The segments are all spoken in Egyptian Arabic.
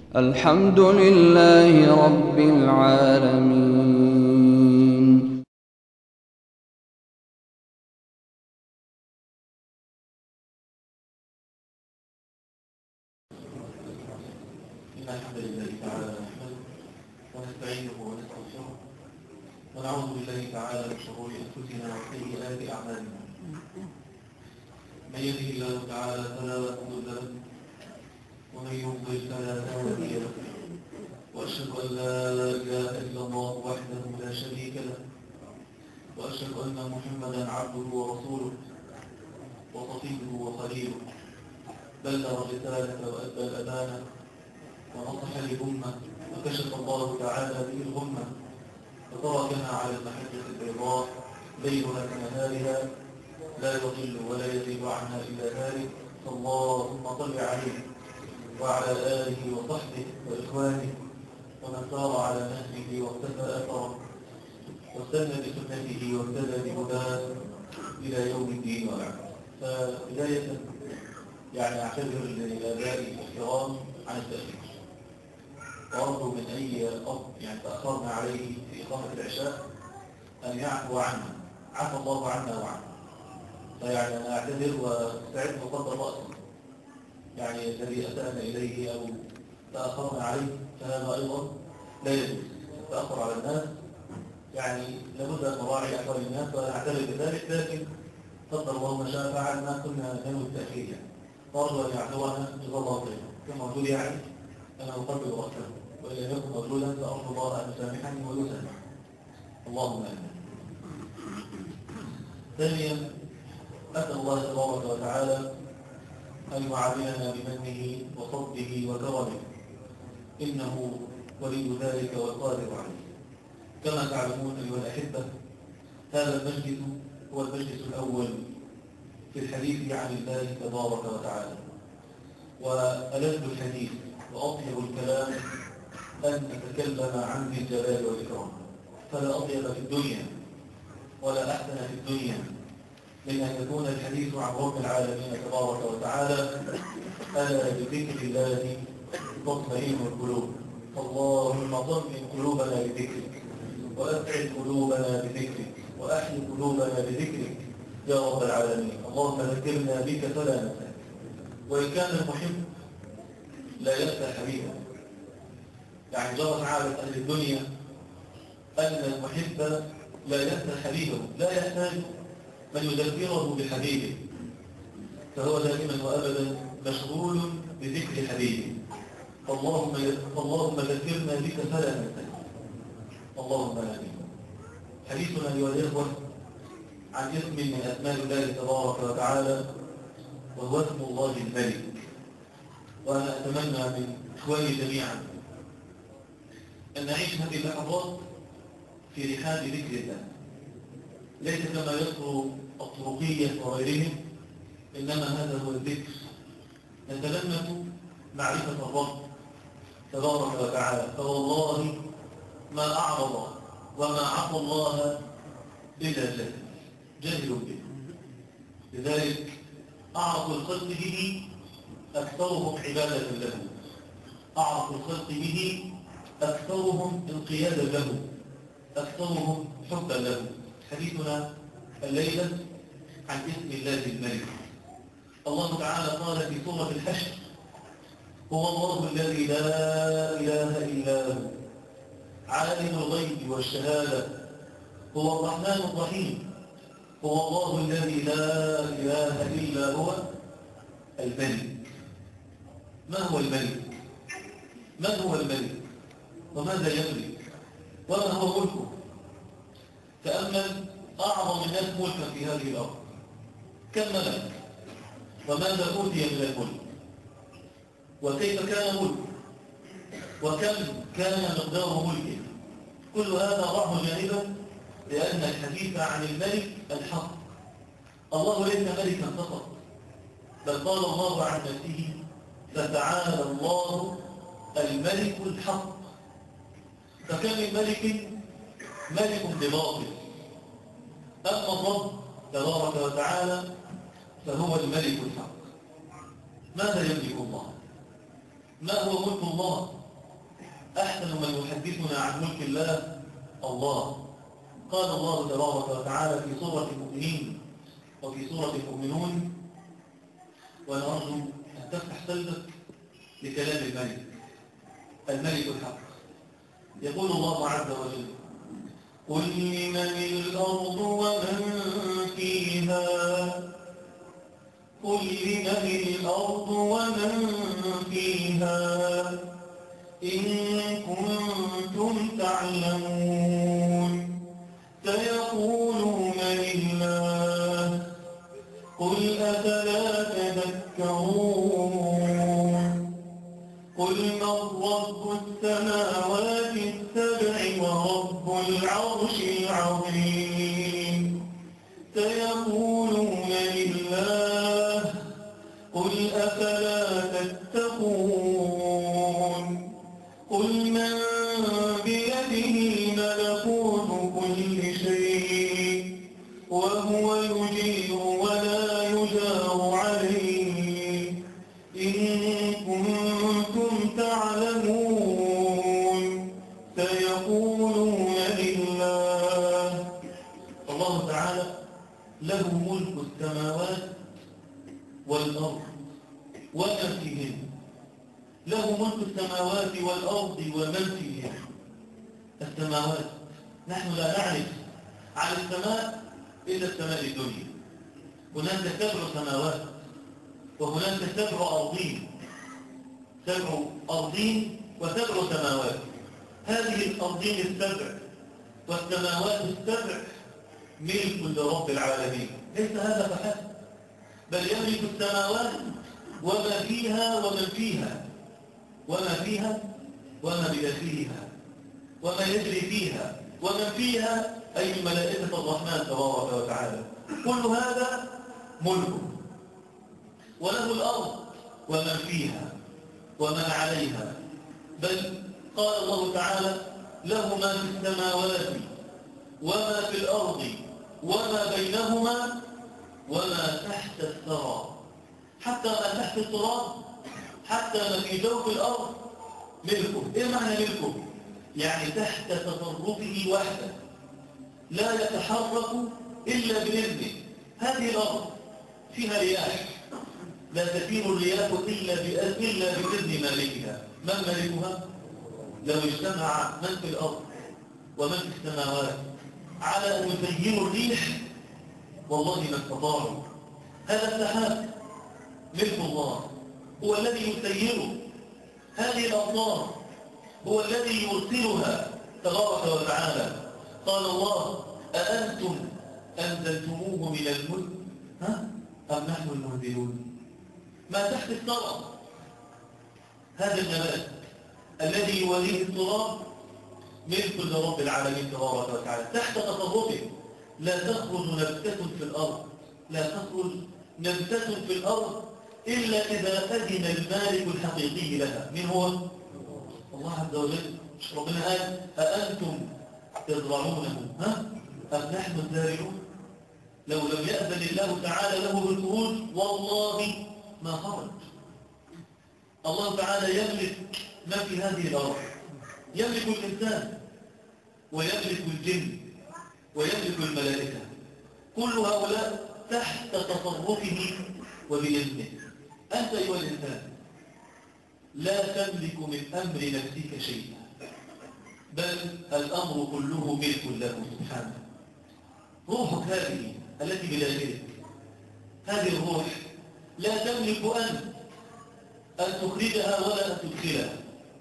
الحمد لله رب العالمين إن الحمد لله تعالى نحمده ونستعينه ونستغفره ونعوذ بالله تعالى من شرور أنفسنا وسيئات أعمالنا من يهده الله تعالى فلا مضل له ومن يضلل فلا هادي له وأشهد أن لا إله إلا الله وحده لا شريك له وأشهد أن محمدا عبده ورسوله وصفيه وخليله بلغ الرسالة وأدى الأمانة ونصح للأمة وكشف الله تعالى به الغمة وتركنا على المحجة البيضاء ليلها كنهارها لا يضل ولا يزيد عنها إلا ذلك فاللهم صل عليه وعلى آله وصحبه وإخوانه ومن سار على نهجه واقتفى أثره واستنى بسنته واهتدى بهداه إلى يوم الدين وبعد فبداية يعني أعتذر لآبائي الكرام عن التأخير وأرجو من أي أب يعني تأخرنا عليه في إقامة العشاء أن يعفو عنا عفى الله عنا وعنه فيعني أنا أعتذر واستعد مقدر رأسي يعني الذي أسأنا إليه أو تأخرنا عليه فهذا أيضا لا يجوز تأخر على الناس يعني لابد أن نراعي أحوال الناس وأنا أعتذر بذلك لكن قدر الله ما شاء فعل ما كنا ننوي التأخير يعني فأرجو أن يعذرنا جزا الله خيرا كما أقول يعني أنا أقبل رأسه وإن لم يكن مجهولا فأرجو الله أن يسامحني ويسامح اللهم آمين ثانيا أسأل الله تبارك وتعالى أن يعاملنا بمنه وفضله وكرمه إنه ولي ذلك والقادر عليه كما تعلمون أيها الأحبة هذا المجلس هو المجلس الأول في الحديث عن الله تبارك وتعالى وألذ الحديث وأطيب الكلام أن نتكلم عن ذي الجلال والإكرام فلا أطيب في الدنيا ولا أحسن في الدنيا من أن يكون الحديث عن رب العالمين تبارك وتعالى ألا بذكر الله تطمئن القلوب اللهم طمئن قلوبنا بذكرك وأسعد قلوبنا بذكرك وأحيي قلوبنا بذكرك يا رب العالمين اللهم ذكرنا بك فلا ننساك وإن كان المحب لا ينسى حبيبه يعني جرت عادة أهل الدنيا أن المحب لا ينسى حبيبه لا يحتاج من يذكره بحبيبه فهو دائما وأبدا مشغول بذكر حبيبه اللهم اللهم ذكرنا بك فلا ننساك اللهم آمين حديثنا أيها الإخوة عن اسم من أسماء الله تبارك وتعالى وهو اسم الله الملك وأنا أتمنى من إخواني جميعا أن نعيش هذه اللحظات في رحاب ذكر الله ليس كما يذكر الطرقية وغيرهم إنما هذا هو الذكر نتلمس معرفة الرب تبارك وتعالى فوالله ما أعرض وما عصى الله إلا جهل جاهل به لذلك أعرف الخلق به أكثرهم عبادة له أعرف الخلق به أكثرهم انقيادا له أكثرهم حبا له حديثنا الليلة عن اسم الله الملك الله تعالى قال في سورة الحشر هو الله الذي لا إله إلا هو عالم الغيب والشهادة هو الرحمن الرحيم هو الله الذي لا إله إلا هو الملك ما هو الملك من هو الملك وماذا يملك وما هو ملكه تأمل أعظم الناس ملكا في هذه الأرض كم ملك وماذا أوتي من الملك وكيف كان ملك وكم كان مقدار ملكه كل هذا ضعه جانبا لأن الحديث عن الملك الحق الله ليس ملكا فقط بل قال الله عن نفسه فتعالى الله الملك الحق فكم من ملك ملك بباطل أما الرب تبارك وتعالى فهو الملك الحق ماذا يملك الله ما هو ملك الله أحسن من يحدثنا عن ملك الله الله قال الله تبارك وتعالى في سورة المؤمنين وفي سورة المؤمنون وأنا أرجو أن تفتح قلبك لكلام الملك الملك الحق يقول الله عز وجل قل لمن الأرض ومن فيها قل لمن الأرض ومن فيها إن كنتم تعلمون سيقولون لله قل أفلا تذكرون قل من رب السماوات السبع ورب العرش العظيم سيقولون لله قل أفلا تتقون قل من بيده ملكوت كل شيء وهو يجير ولا يجار عليه إن كنتم تعلمون سيقولون لله الله تعالى له ملك السماوات والأرض وما فيهن له ملك السماوات والأرض ومن فيهن السماوات نحن لا نعرف عن السماء إلا السماء الدنيا هناك سبع سماوات وهناك سبع أرضين سبع أرضين وسبع سماوات هذه الأرضين السبع والسماوات السبع ملك لرب العالمين ليس هذا فحسب بل يملك السماوات وما فيها ومن فيها وما فيها وما بداخلها وما يجري فيها ومن فيها أي ملائكة الرحمن تبارك وتعالى كل هذا ملكه وله الأرض ومن فيها ومن عليها بل قال الله تعالى له ما في السماوات وما في الأرض وما بينهما وما تحت الثرى حتى ما تحت التراب حتى ما في جوف الأرض ملكه إيه معنى ملكه؟ يعني تحت تصرفه وحده لا يتحرك إلا بإذنه هذه الأرض فيها رياح لا تسير الرياح إلا بإذن إلا بإذن مالكها من مالكها؟ لو اجتمع من في الأرض ومن في السماوات على أن يسيروا الريح والله ما استطاعوا هذا السحاب ملك الله هو الذي يسيره هذه الأمطار هو الذي يرسلها تبارك وتعالى قال الله أأنتم أنزلتموه من الملك ها؟ أم نحن المنزلون ما تحت الثرى هذا النبات الذي يوليه التراب ملك لرب العالمين تبارك وتعالى تحت تصرفه لا تخرج نبتة في الأرض لا تخرج نبتة في الأرض إلا إذا أذن المالك الحقيقي لها من هو؟ الله عز وجل مش ربنا قال أأنتم تزرعونه ها؟ أم نحن الزارعون لو لم يأذن الله تعالى له بالخروج والله ما خرج الله تعالى يملك ما في هذه الأرض يملك الإنسان ويملك الجن ويملك الملائكة كل هؤلاء تحت تصرفه وبإذنه أنت أيها الإنسان لا تملك من أمر نفسك شيئا بل الأمر كله ملك له سبحانه روحك هذه التي بداخلك هذه الروح لا تملك أنت أن تخرجها ولا أن تدخلها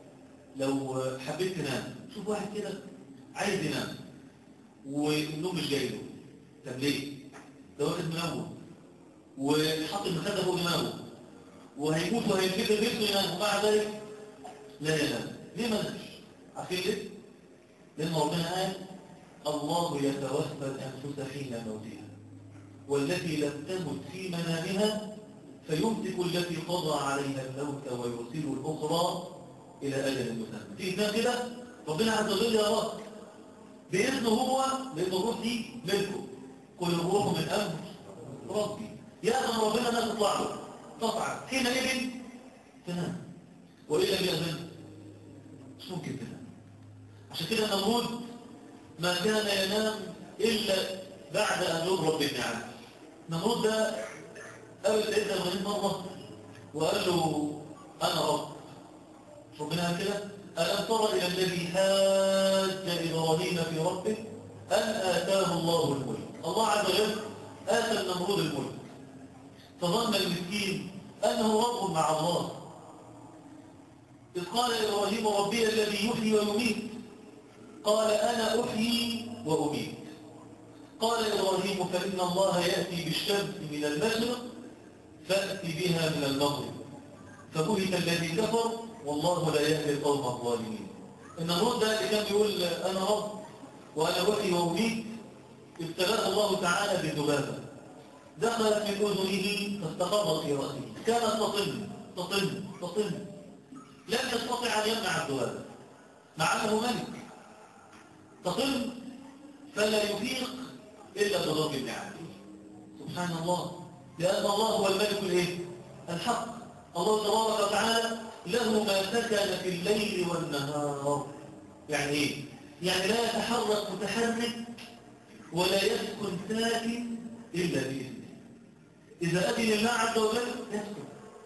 لو حبيت تنام شوف واحد كده عايز ينام والنوم مش جاي له طب ليه؟ ده واحد منوم وحط المخده فوق دماغه وهيموت وهينفجر بيته ينام ومع ذلك لا ينام ليه ما نامش؟ عارفين ليه؟ لأن ربنا قال الله يتوفى الأنفس حين موتها والتي لم تمت في منامها فيمسك التي قضى عليها الموت ويرسل الأخرى إلى أجل مسمى تيجي تنام كده ربنا عز وجل يا رب بإذنه هو لأن الروح دي ملكه كل الروح من أمر ربي يأذن ربنا أنها تطلع له تطلع حينئذ تنام وإن لم يأذن مش ممكن تنام عشان كده النمرود ما كان ينام إلا بعد أن يضرب بالنعام النمرود ده قابل سيدنا إبراهيم مرة وقال له أنا رب ربنا قال كده ألم تر إلى الذي حاج إبراهيم في ربه أن آتاه الله الملك الله عز وجل آتى النمرود الملك فظن المسكين أنه رب مع الله إذ قال إبراهيم ربي الذي يحيي ويميت قال أنا أحيي وأميت قال إبراهيم فإن الله يأتي بالشمس من المشرق فأتي بها من المغرب فبهت الذي كفر والله لا يهدي القوم الظالمين إن الرد ده اللي كان بيقول أنا رب وأنا أحيي وأميت ابتلاه الله تعالى بالذبابة دخلت من أذنه فاستقرت في رأسه كانت تطن تطن تطن لم يستطع أن يمنع الذبابة مع أنه ملك تطن فلا يفيق إلا بضرب النعم سبحان الله لأن الله هو الملك الإيه؟ الحق الله تبارك وتعالى له ما سكن في الليل والنهار يعني إيه؟ يعني لا يتحرك متحرك ولا يسكن ساكن إلا بإذنه إذا أذن الله عز وجل يسكن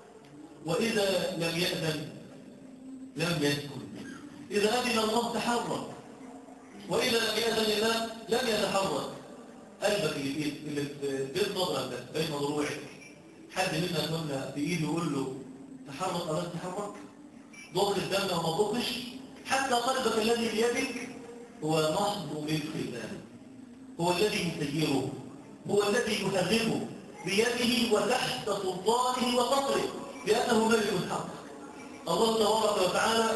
وإذا لم يأذن لم يسكن إذا أذن الله تحرك وإذا لم يأذن الله لم يتحرك قلبك اللي في اللي في بين نظرك ده بين ضلوعك حد منا كنا بإيده يقول له تحرك أو لا تتحرك ضخ الدم وما ضخش حتى قلبك الذي بيدك هو محض ملك الله هو الذي يسيره هو الذي يهذبه بيده وتحت سلطانه وقطره لأنه ملك الحق الله تبارك وتعالى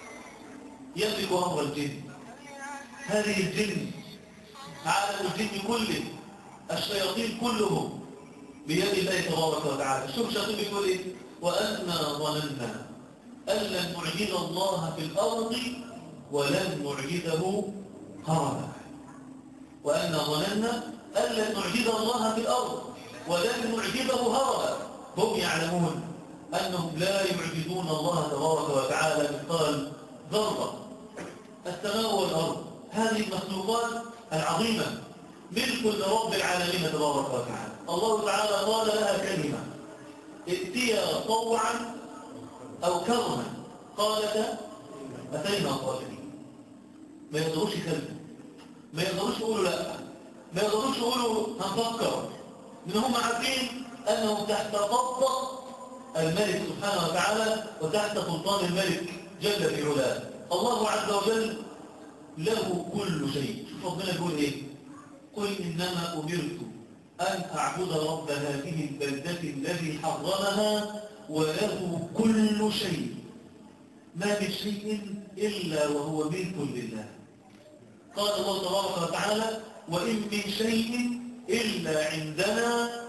يملك أمر الجن هذه الجن عالم الجن كله الشياطين كلهم بيد الله تبارك وتعالى شوف الشياطين بيقول ايه وأنا ظننا أن لن نعجز الله في الأرض ولن نعجزه هربا وأن ظننا أن لن نعجز الله في الأرض ولن نعجزه هربا هم يعلمون أنهم لا يعجزون الله تبارك وتعالى مثقال ذرة السماء والأرض هذه المخلوقات العظيمة ملك لرب العالمين تبارك وتعالى الله تعالى قال لها كلمة ائتيا طوعا أو كرما قالت أتينا طالبين ما يقدروش يكلموا ما يقدروش يقولوا لا ما يقدروش يقولوا هنفكر من هم عارفين أنهم تحت ضبط الملك سبحانه وتعالى وتحت سلطان الملك جل في علاه الله عز وجل له كل شيء شوف ربنا يقول ايه قل انما امرت ان اعبد رب هذه البلده الذي حرمها وله كل شيء ما من شيء الا وهو ملك لله قال الله تبارك وتعالى وان من شيء الا عندنا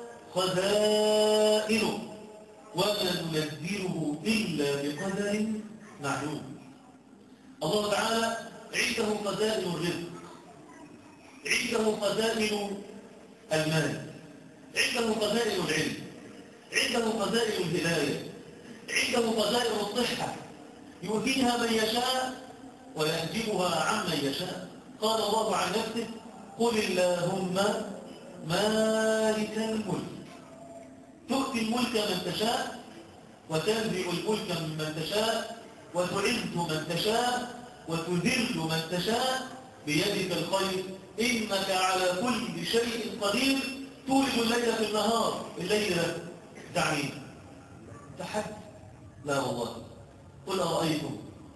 خزائنه وما ننزله الا بقدر معلوم الله تعالى عنده خزائن الرزق عنده خزائن المال عنده خزائن العلم عنده خزائن الهداية عنده خزائن الصحة يؤتيها من يشاء ويحجبها عمن يشاء قال الله عن نفسه قل اللهم مالك الملك تؤتي الملك من تشاء وتنزع الملك ممن تشاء وتعز من تشاء وتذل من تشاء بيدك الخير إنك على كل شيء قدير تولد الليل في النهار الليل تعمين تحد لا والله قل أرأيتم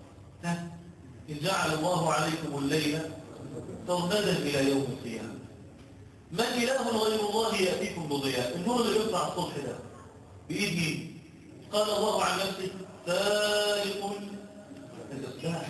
إن جعل الله عليكم الليل ترمدا إلى يوم القيامة من إله غير الله يأتيكم بضياء النور اللي يطلع الصبح ده بإيد مين قال الله عن نفسه فارق الإصلاح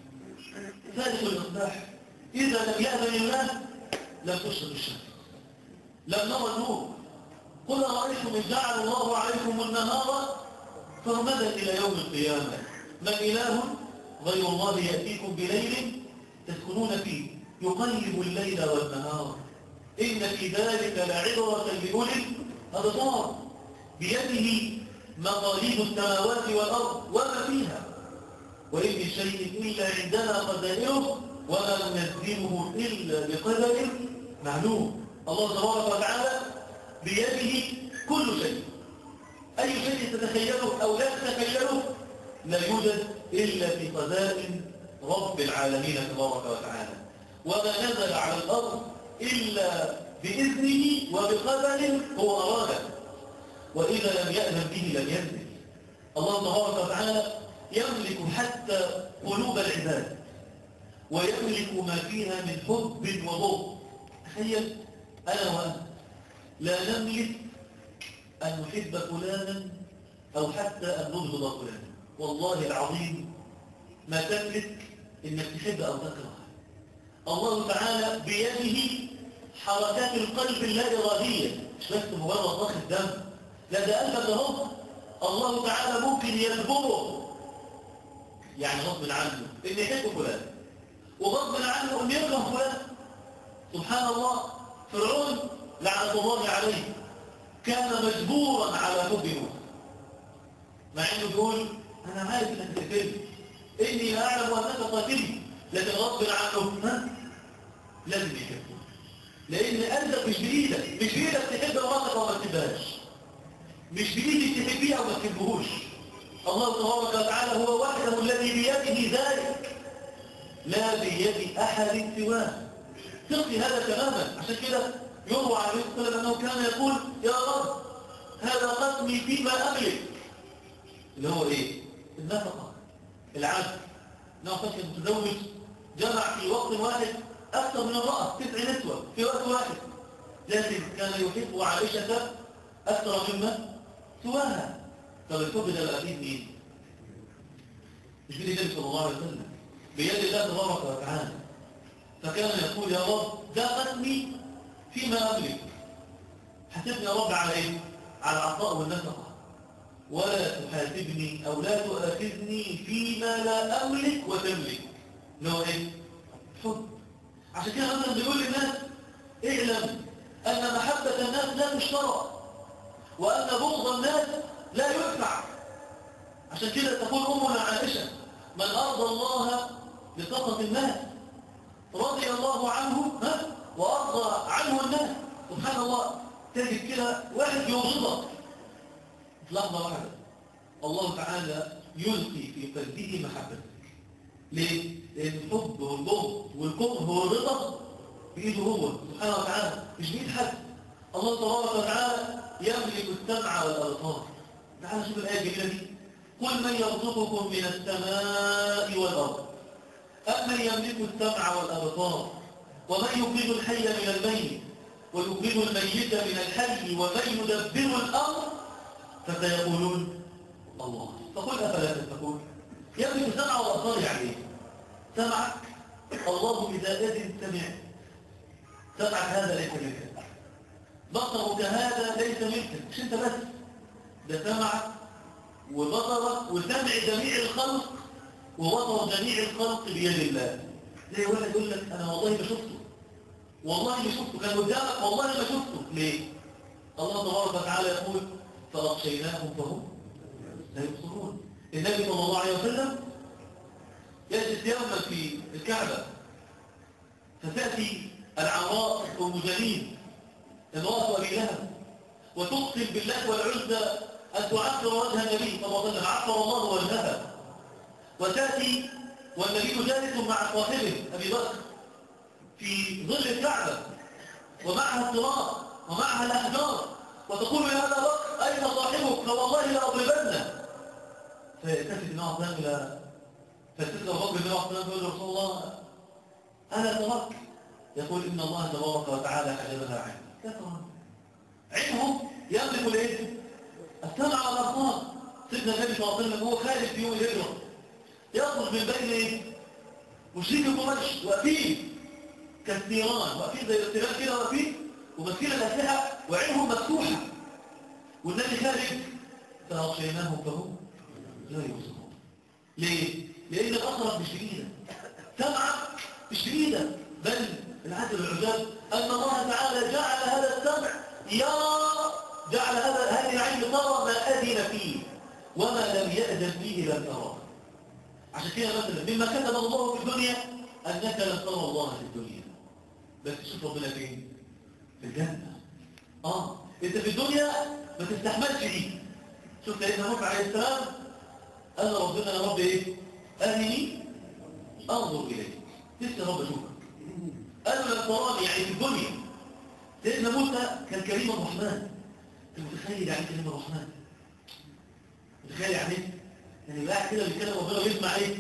ذلك الإصلاح إذا لم يأذن الله لم تشرق الشمس لم نرى النور قل أرأيتم إن جعل الله عليكم النهار فرمدا إلى يوم القيامة من إله غير الله يأتيكم بليل تسكنون فيه يقلب الليل والنهار إن في ذلك لعبرة لأولي الأبصار بيده مقاليد السماوات والأرض وما فيها وإن من شيء إلا عندنا قدائره وما ننزله إلا بقدر معلوم الله تبارك وتعالى بيده كل شيء أي شيء تتخيله أو لا تتخيله لا يوجد إلا في قدائر رب العالمين تبارك وتعالى وما نزل على الأرض إلا بإذنه وبقدر هو أراده وإذا لم يأذن به لم ينزل الله تبارك وتعالى يملك حتى قلوب العباد ويملك ما فيها من حب وضوء تخيل أنا وأنت لا نملك أن نحب فلانا أو حتى أن نبغض فلانا والله العظيم ما تملك إنك تحب أو تكره الله تعالى بيده حركات القلب اللا إرادية مش بس مجرد ضخ الدم لا ده قلبك اهو الله تعالى ممكن يجبره يعني غصب عنه إن يحب فلان وغصب عنه أن يكره فلان سبحان الله فرعون لعنة الله عليه كان مجبورا على حب موسى مع انه بيقول انا عارف انك تقتلني اني اعلم انك قاتلي لكن غصب عنه ها لازم يحبه لان قلبك مش بايدك مش بايدك تحب مراتك وما تحبهاش مش بايدك تحبيها وما تحبهوش الله تبارك وتعالى هو وحده الذي بيده ذلك لا بيد احد سواه تلقي هذا تماما عشان كده يروى عليه الصلاه والسلام انه كان يقول يا رب هذا قسمي فيما املك اللي هو ايه النفقه العدل انه فشل متزوج جمع في وقت واحد اكثر من امراه تسع نسوه في وقت واحد لكن كان يحب عائشه اكثر مما سواها طب الحب ده بقى بيد مين مش بيد النبي صلى الله عليه وسلم بيد الله تبارك وتعالى فكان يقول يا رب ده قسمي فيما أملك حسبني يا رب على إيه؟ على العطاء والنفقة ولا تحاسبني أو لا تؤاخذني فيما لا أملك وتملك اللي هو إيه؟ حب عشان كده مثلا بيقول للناس اعلم أن محبة الناس لا تشترى وأن بغض الناس لا يدفع عشان كده تقول أمنا عائشة من أرضى الله بسخط الناس رضي الله عنه ها وأرضى عنه الناس سبحان الله تجد كده واحد يوصلك في لحظة واحدة الله تعالى يلقي في قلبه محبتك ليه؟ لأن الحب والبغض والكره والرضا بإيده هو سبحانه وتعالى مش بإيد حد الله تبارك وتعالى يملك السمع والأبصار تعالى شوف الآية الجميلة دي قل من يرزقكم من السماء والأرض أمن يملك السمع والأبصار ومن يخرج الحي من الميت ويخرج الميت من الحي ومن يدبر الأمر فسيقولون الله فقل أفلا تتقون يملك السمع والأبصار يعني سمعك الله إذا أذن سمعت سمعك هذا ليس ملكك بصرك هذا ليس ملكك مش انت بس ده سمعك وبصرك وسمع جميع الخلق ووضع جميع الخلق بيد الله زي واحد يقول لك انا والله ما شفته والله ما شفته كان قدامك والله ما شفته ليه الله تبارك وتعالى يقول فاغشيناهم فهم لا يبصرون النبي صلى الله عليه وسلم يجلس يوما في الكعبه فتاتي العراء ام جليل امراه ابي لهب وتقسم بالله والعزى ان تعفر وجه النبي صلى الله عليه وسلم عفر الله وجهها وتأتي والنبي جالس مع صاحبه أبي بكر في ظل الكعبة ومعها التراب ومعها الأحجار وتقول يا أبا بكر أين صاحبك فوالله لأضربنه فيلتفت النبي عليه الصلاة إلى فتلك الرب النبي عليه الصلاة يقول رسول الله أنا ترك يقول إن الله تبارك وتعالى حجبها عنه لا ترك عنهم يملك الايه؟ السمع والأبصار سيدنا النبي صلى الله عليه وسلم هو خارج في يوم الهجرة يخرج من بين ايه مشرك قريش واقفين كالثيران واقفين زي الثيران كده واقفين وماسكين الاسلحه وعينهم مفتوحه والنبي خارج فاغشيناهم فهم لا يبصرون ليه؟ لان الاقرب مش بايدك سمعك مش بايدك بل العدل العجاب ان الله تعالى جعل هذا السمع يرى جعل هذا هذه العين ترى ما اذن فيه وما لم ياذن فيه لم تراه عشان كده مثلا مما كتب الله في الدنيا أنك لن ترى الله في الدنيا بس شوف ربنا فين في الجنة اه انت في الدنيا ما تستحملش دي شوف سيدنا نوح عليه السلام قال ربنا يا رب ايه ارني انظر اليك لسه يا رب اشوفك قال له لن تراني يعني في الدنيا سيدنا موسى كان كريم الرحمن انت متخيل يعني كريم الرحمن متخيل يعني ايه يعني بقى كده بيتكلم ربنا ويسمع ايه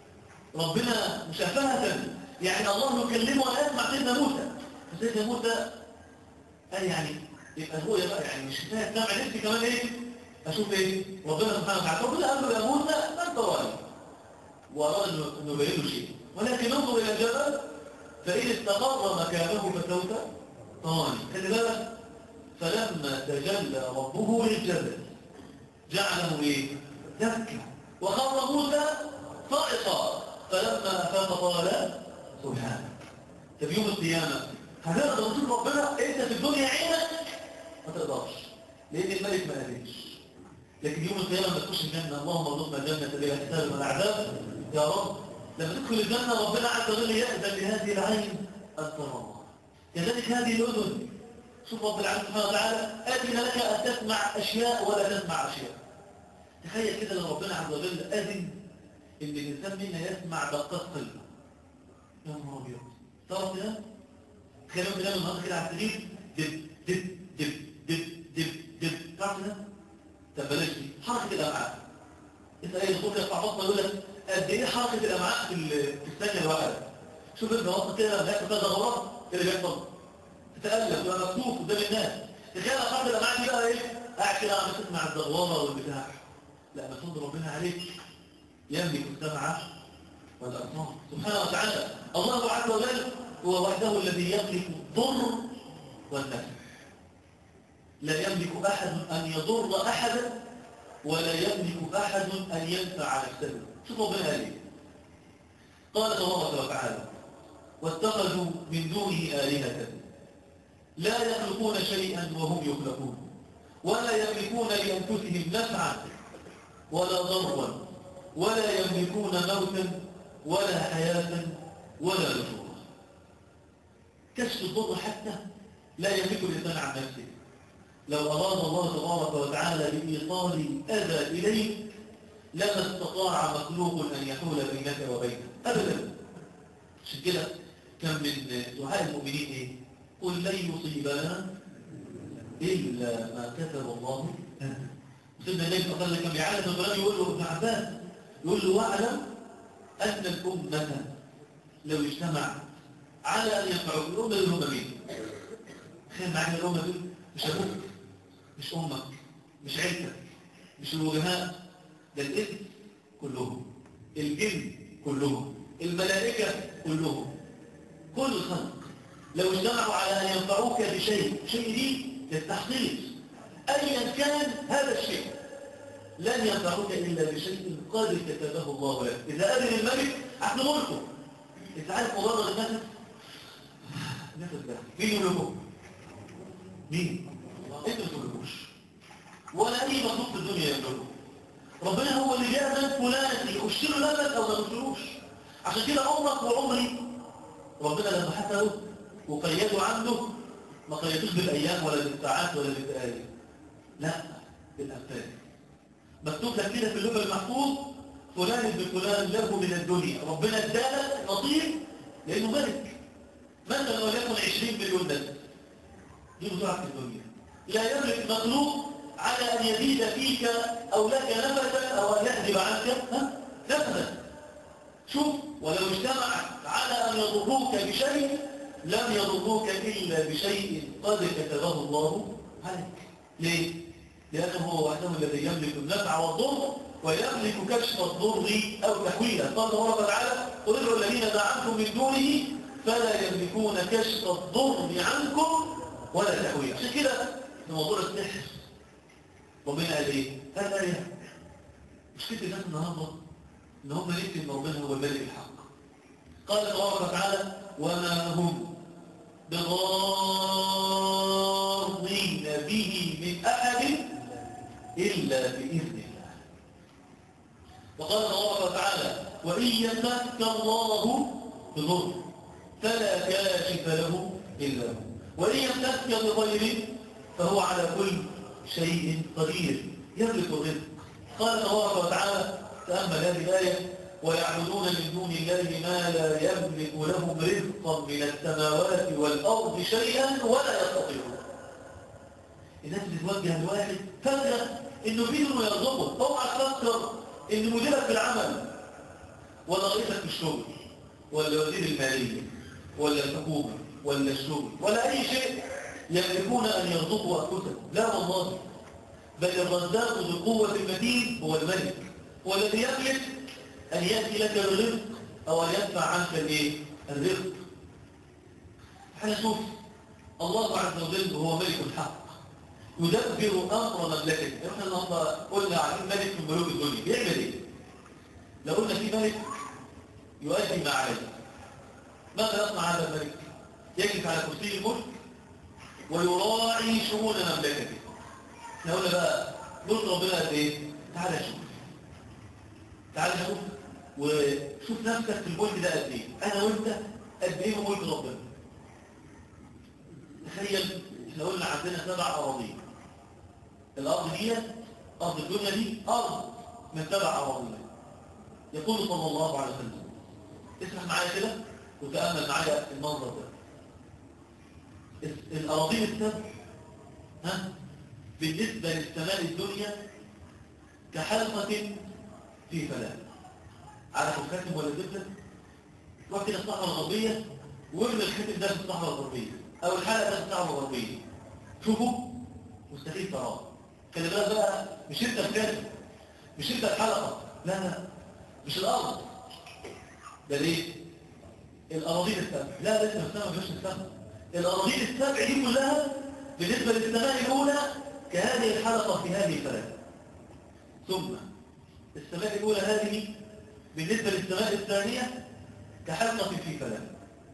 ربنا مشافهة يعني الله يكلمه ولا يسمع سيدنا موسى فسيدنا موسى قال يعني يبقى هو يبقى يعني مش كفايه سامع نفسي كمان ايه اشوف ايه ربنا سبحانه وتعالى ربنا قال له يا موسى من تراني واراد انه يبين له شيء ولكن انظر الى الجبل فان استقر مكانه فسوف تراني خلي بالك فلما تجلى ربه للجبل جعله ايه دكا وخر موسى صائقا فلما افاق قال سبحانه طب يوم القيامه هتقدر تشوف ربنا انت في الدنيا عينك ما تقدرش لان الملك ما قالش لكن يوم القيامه لما تخش الجنه اللهم ارزقنا الجنه بلا حساب ولا عذاب يا رب لما تدخل الجنه ربنا عز وجل يأذن لهذه العين ان ترى الله كذلك هذه الاذن شوف رب العالمين سبحانه وتعالى اذن لك ان تسمع اشياء ولا تسمع اشياء تخيل كده لو ربنا عز وجل اذن ان الانسان منا يسمع دقات قلبه يا نهار ابيض تعرف كده تخيلوا كده النهارده كده على السرير دب دب دب دب دب دب تعرف كده طب بلاش دي حركه الامعاء انت ايه دكتور يرفع بطنه يقول لك قد ايه حركه الامعاء في في الثانيه الواحده شوف انت بطنك كده لما يحصل كده دورات ايه اللي بيحصل تتالف تبقى مكتوف قدام الناس تخيل حركه الامعاء دي بقى ايه قاعد كده عم تسمع الدغوره والبتاع لا محمود ربنا عليك يملك السمع والابصار سبحانه وتعالى الله عز وجل هو وحده الذي يملك الضر والنفع لا يملك أحد أن يضر أحدا ولا يملك أحد أن ينفع نفسه شوفوا ربنا ليه قال تبارك وتعالى واتخذوا من دونه آلهة لا يخلقون شيئا وهم يخلقون ولا يملكون لأنفسهم نفعا ولا ضرا ولا يملكون موتا ولا حياة ولا نشورا كشف الضر حتى لا يملك الإنسان عن نفسه لو أراد الله تبارك وتعالى بإيصال الأذى إليه لما استطاع مخلوق أن يحول بينك وبينه أبدا عشان كده كان من دعاء المؤمنين إيه؟ قل لن يصيبنا إلا ما كتب الله لنا سيدنا النبي صلى الله عليه وسلم كان بيعلم القرآن يقول له ابن عباس يقول له واعلم أن الأمة لو اجتمع على أن ينفعوك الأمة اللي هم مين؟ تخيل معايا الأمة دول مش أبوك مش أمك مش عيلتك مش الوجهاء ده الإنس كلهم الجن كلهم الملائكة كلهم كل الخلق لو اجتمعوا على أن ينفعوك بشيء شيء دي للتحقيق أيا كان هذا الشيء لن ينفعوك إلا بشيء قد كتبه الله لك إذا أذن الملك عقل ملكه أنت عارف مجرد النفس النفس ده مين يملكه؟ مين؟ أنت ما تملكوش ولا أي مخلوق في الدنيا يملكه ربنا هو اللي بيأذن فلان يخش له نفس أو ما يخشلوش عشان كده عمرك وعمري ربنا لما حسنوا وقيدوا عنده ما قيدوش بالأيام ولا بالساعات ولا بالدقائق لا بالأمثال مكتوب لك كده في اللغة المحفوظ فلان ابن فلان له من الدنيا ربنا ادالك نصيب لأنه ملك مثلا وليكن 20 مليون بس دي بسرعة في الدنيا لا يملك مخلوق على أن يزيد فيك أو لك نفسا أو أن يحجب عنك نفسا شوف ولو اجتمع على أن يضروك بشيء لم يضروك إلا بشيء قد كتبه الله عليك ليه؟ لأنه هو وحده الذي يملك النفع والضر ويملك كشف الضر أو تحويله قال تبارك وتعالى قل ادعوا الذين دعمتم من دونه فلا يملكون كشف الضر عنكم ولا تحويله عشان كده في موضوع السحر ربنا قال ايه؟ قال ايه؟ مشكلة الناس النهارده ان هم يكتب ان ربنا هو الملك الحق قال تبارك وتعالى وما هم بضارين به من احد الا باذن الله وقال تبارك وتعالى وإن يمسك الله بضر فلا كاشف له إلا هو وإن يمسك بخير فهو على كل شيء قدير يملك الرزق قال تبارك وتعالى تأمل هذه الآية ويعبدون من دون الله ما لا يملك لهم رزقا من السماوات والأرض شيئا ولا يستطيعون الناس بتوجه لواحد فجأة انه في انه يرزقه اوعى تفكر ان مديرك في العمل ولا رئيسك في الشغل ولا وزير المالية ولا الحكومة ولا الشغل ولا اي شيء يملكون ان يرزقوا انفسهم لا والله بل الرزاق ذو القوة المتين هو الملك والذي يملك أن يأتي لك الرزق أو أن يدفع عنك الايه؟ الرزق احنا شوف الله عز وجل هو ملك الحق يدبر أمر مملكته احنا النهارده قلنا عن ملك من ملوك الدنيا بيعمل ايه؟ لو قلنا في ملك يؤدي ما عليه ماذا يصنع هذا الملك؟ يجلس على كرسي الملك ويراعي شؤون مملكته احنا قلنا بقى قلت ربنا قد ايه؟ تعالى شوف تعالى شوف وشوف نفسك في الملك ده قد ايه انا وانت قد ايه من ملك ربنا تخيل احنا قلنا عندنا سبع اراضين الارض دي ارض الدنيا دي ارض من سبع اراضين يقول صلى الله عليه وسلم اسمع معايا كده وتامل معايا المنظر ده الاراضين السبع ها بالنسبه للسماء الدنيا كحلقه في فلاة عارف الخاتم ولا الزبدة روح كده الصحراء الغربية وارمي الخاتم ده في الصحراء الغربية أو الحلقة ده في الصحراء الغربية شوفوا مستحيل تراه خلي بالك بقى مش انت الخاتم مش انت الحلقة لا لا مش الأرض ده ليه؟ الأراضين السبع لا لسه السماء مش السبع الأراضين السبع دي كلها بالنسبة للسماء الأولى كهذه الحلقة في هذه الفلاة ثم السماء الأولى هذه بالنسبة للسماء الثانية كحلقة في فلاة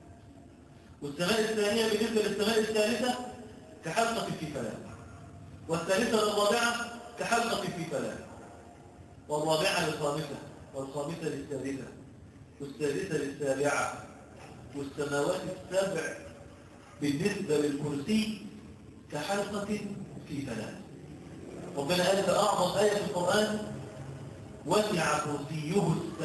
والسماء الثانية بالنسبة للسماء الثالثة كحلقة في فلاة والثالثة للرابعة كحلقة في فلاة والرابعة للخامسة والخامسة للسادسة والسادسة للسابعة والسماوات السبع بالنسبة للكرسي كحلقة في فلاة ربنا قال أعظم آية في القرآن وسع كرسيه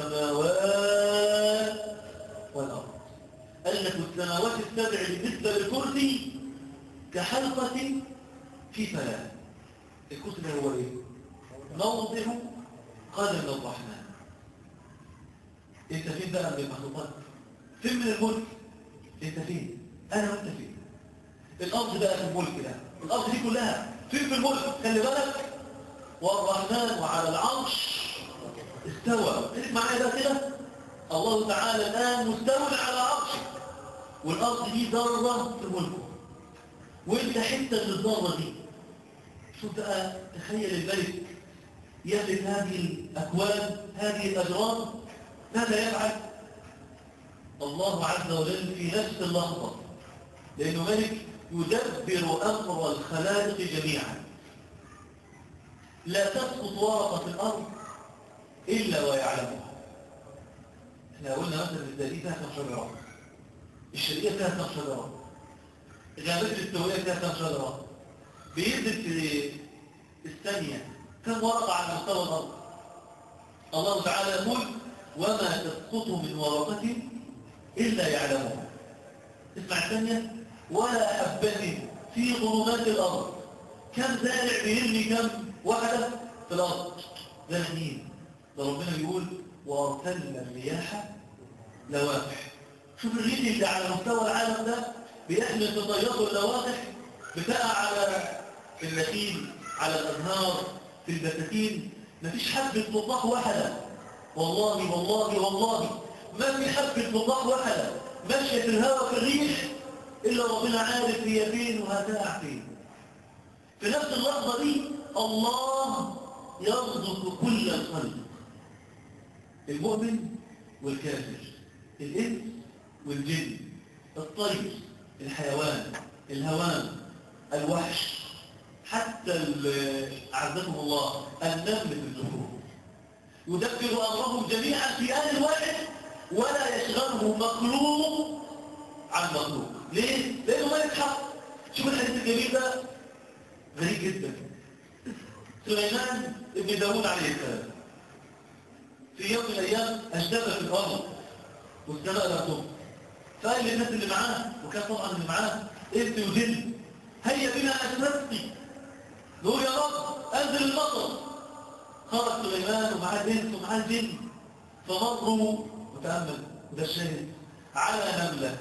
السماوات والأرض قال لك السماوات السبع بالنسبة للكرسي كحلقة في فلاة الكرسي ده هو ايه؟ موضع قدم الرحمن انت فين بقى من المخلوقات؟ فين من الملك؟ انت فين؟ انا وانت فين؟ الارض بقى في الملك ده الارض دي كلها فين في الملك؟ خلي بالك والرحمن وعلى العرش استوى خليك معايا ده كده الله تعالى الآن مستوى على عرشه والأرض دي ذرة في ملكه وانت حتة من الذرة دي شوف بقى تخيل الملك يملك هذه الأكوان هذه الأجرام ماذا يفعل؟ الله عز وجل في نفس اللحظة لأنه ملك يدبر أمر الخلائق جميعا لا تسقط ورقة في الأرض إلا ويعلمها احنا قلنا مثلا الزادي فيها كم شجرة الشرقية فيها كم شجرة غابات الاستوائية فيها كم شجرة بينزل في الثانية كم ورقة على مستوى الأرض الله تعالى يقول وما تسقط من ورقة إلا يعلمها اسمع الثانية ولا حبة في ظلمات الأرض كم زارع بيرمي كم واحدة في الأرض ده مين ده ربنا بيقول وارسلنا الرياح لواقح شوف الريح اللي على مستوى العالم ده بيحمل تطيره اللواقح بتقع على النخيل على الأزهار في البساتين مفيش حبة مطاح واحدة والله والله والله ما في حبة مطاح واحدة ماشية في الهواء في الريح إلا ربنا عارف هي فين وهتقع فين في نفس اللحظة دي الله يرزق كل الخلق المؤمن والكافر الإنس والجن الطير الحيوان الهوام الوحش حتى أعزكم الله النمل في الزهور يدبر أمرهم جميعا في آن واحد ولا يشغله مخلوق عن مخلوق ليه؟ لأنه ما يتحق شوف الحديث الجميل ده غريب جدا سليمان ابن داود عليه السلام في يوم من الأيام أجدب في الأرض والسماء لا تمطر فقال للناس اللي معاه وكان طبعا اللي معاه انت وجن هيا بنا أسرتي نقول يا رب أنزل المطر خرج سليمان ومعاه بنت ومعاه الجن فمروا وتأمل وده الشاهد على نملة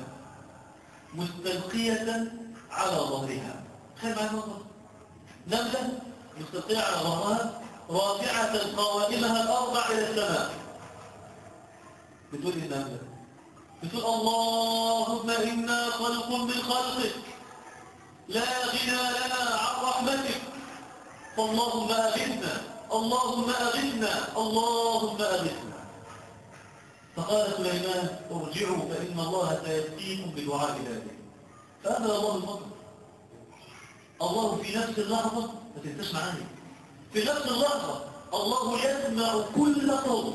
مستلقية على ظهرها خير معايا المطر نملة مستلقية على ظهرها رافعة قوائمها الأربع إلى السماء بتقول إيه النملة بتقول اللهم إنا خلق من خلقك لا غنى لنا عن رحمتك فاللهم أغثنا اللهم أغثنا اللهم أغثنا فقال سليمان ارجعوا فإن الله سيأتيكم بدعاء ذلك فأنزل الله المطر الله في نفس اللحظة ما تنساش معايا في نفس اللحظة الله يسمع كل صوت